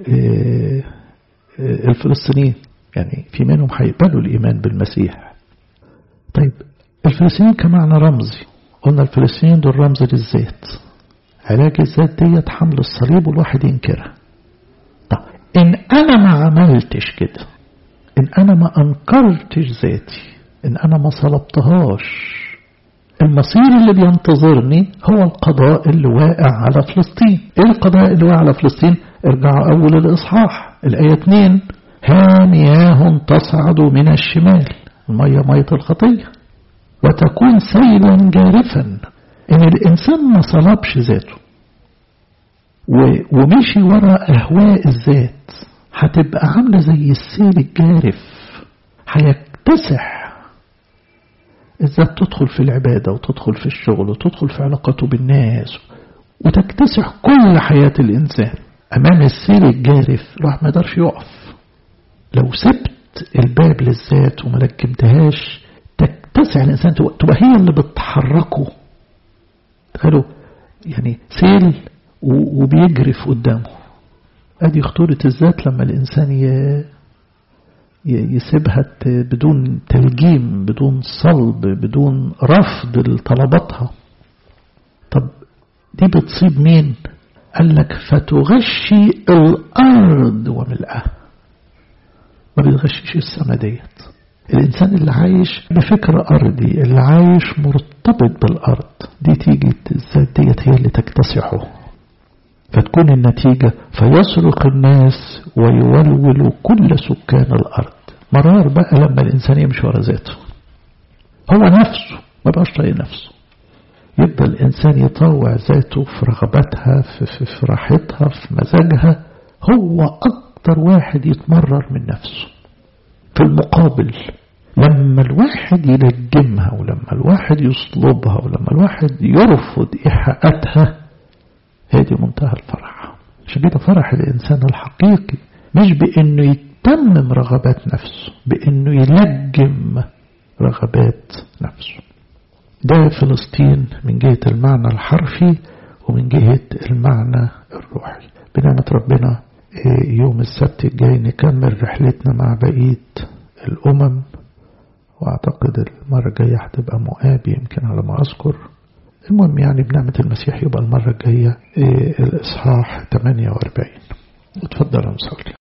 الفلسطينيين يعني في منهم هيقبلوا الإيمان بالمسيح طيب الفلسطينيين كمعنى رمزي قلنا الفلسطينيين دول رمز للذات علاج الذات ديت حمل الصليب والواحد ينكرها طب إن أنا ما عملتش كده إن أنا ما أنكرتش ذاتي إن أنا ما صلبتهاش المصير اللي بينتظرني هو القضاء اللي واقع على فلسطين ايه القضاء اللي واقع على فلسطين ارجعوا اول الاصحاح الايه 2 ها مياه تصعد من الشمال المية مية الخطية وتكون سيلا جارفا ان الانسان ما صلبش ذاته ومشي وراء اهواء الذات هتبقى عاملة زي السيل الجارف هيكتسح الذات تدخل في العبادة وتدخل في الشغل وتدخل في علاقته بالناس وتكتسح كل حياة الإنسان أمام السيل الجارف الواحد ما يقدرش يقف لو سبت الباب للذات وما لكمتهاش تكتسح الإنسان تبقى هي اللي بتحركه تخيلوا يعني سيل وبيجرف قدامه ادي خطورة الذات لما الإنسان يسيبها بدون تلجيم بدون صلب بدون رفض لطلباتها طب دي بتصيب مين قال لك فتغشي الأرض وملئها ما بتغشيش السما ديت الإنسان اللي عايش بفكر أرضي اللي عايش مرتبط بالأرض دي تيجي الذات ديت هي اللي تكتسحه فتكون النتيجة فيصرخ الناس ويولول كل سكان الأرض مرار بقى لما الإنسان يمشي ورا ذاته هو نفسه ما بقاش طايق نفسه يبقى الإنسان يطوع ذاته في رغباتها في, في, في راحتها في مزاجها هو أكتر واحد يتمرر من نفسه في المقابل لما الواحد يلجمها ولما الواحد يصلبها ولما الواحد يرفض إيحاءاتها هذه منتهى الفرح عشان كده فرح الإنسان الحقيقي مش بأنه يتمم رغبات نفسه بأنه يلجم رغبات نفسه ده فلسطين من جهة المعنى الحرفي ومن جهة المعنى الروحي بنعمة ربنا يوم السبت الجاي نكمل رحلتنا مع بقية الأمم وأعتقد المرة الجاية هتبقى مؤاب يمكن على ما أذكر المهم يعني بنعمة المسيح يبقى المرة الجاية الإصحاح 48 اتفضل يا مصلي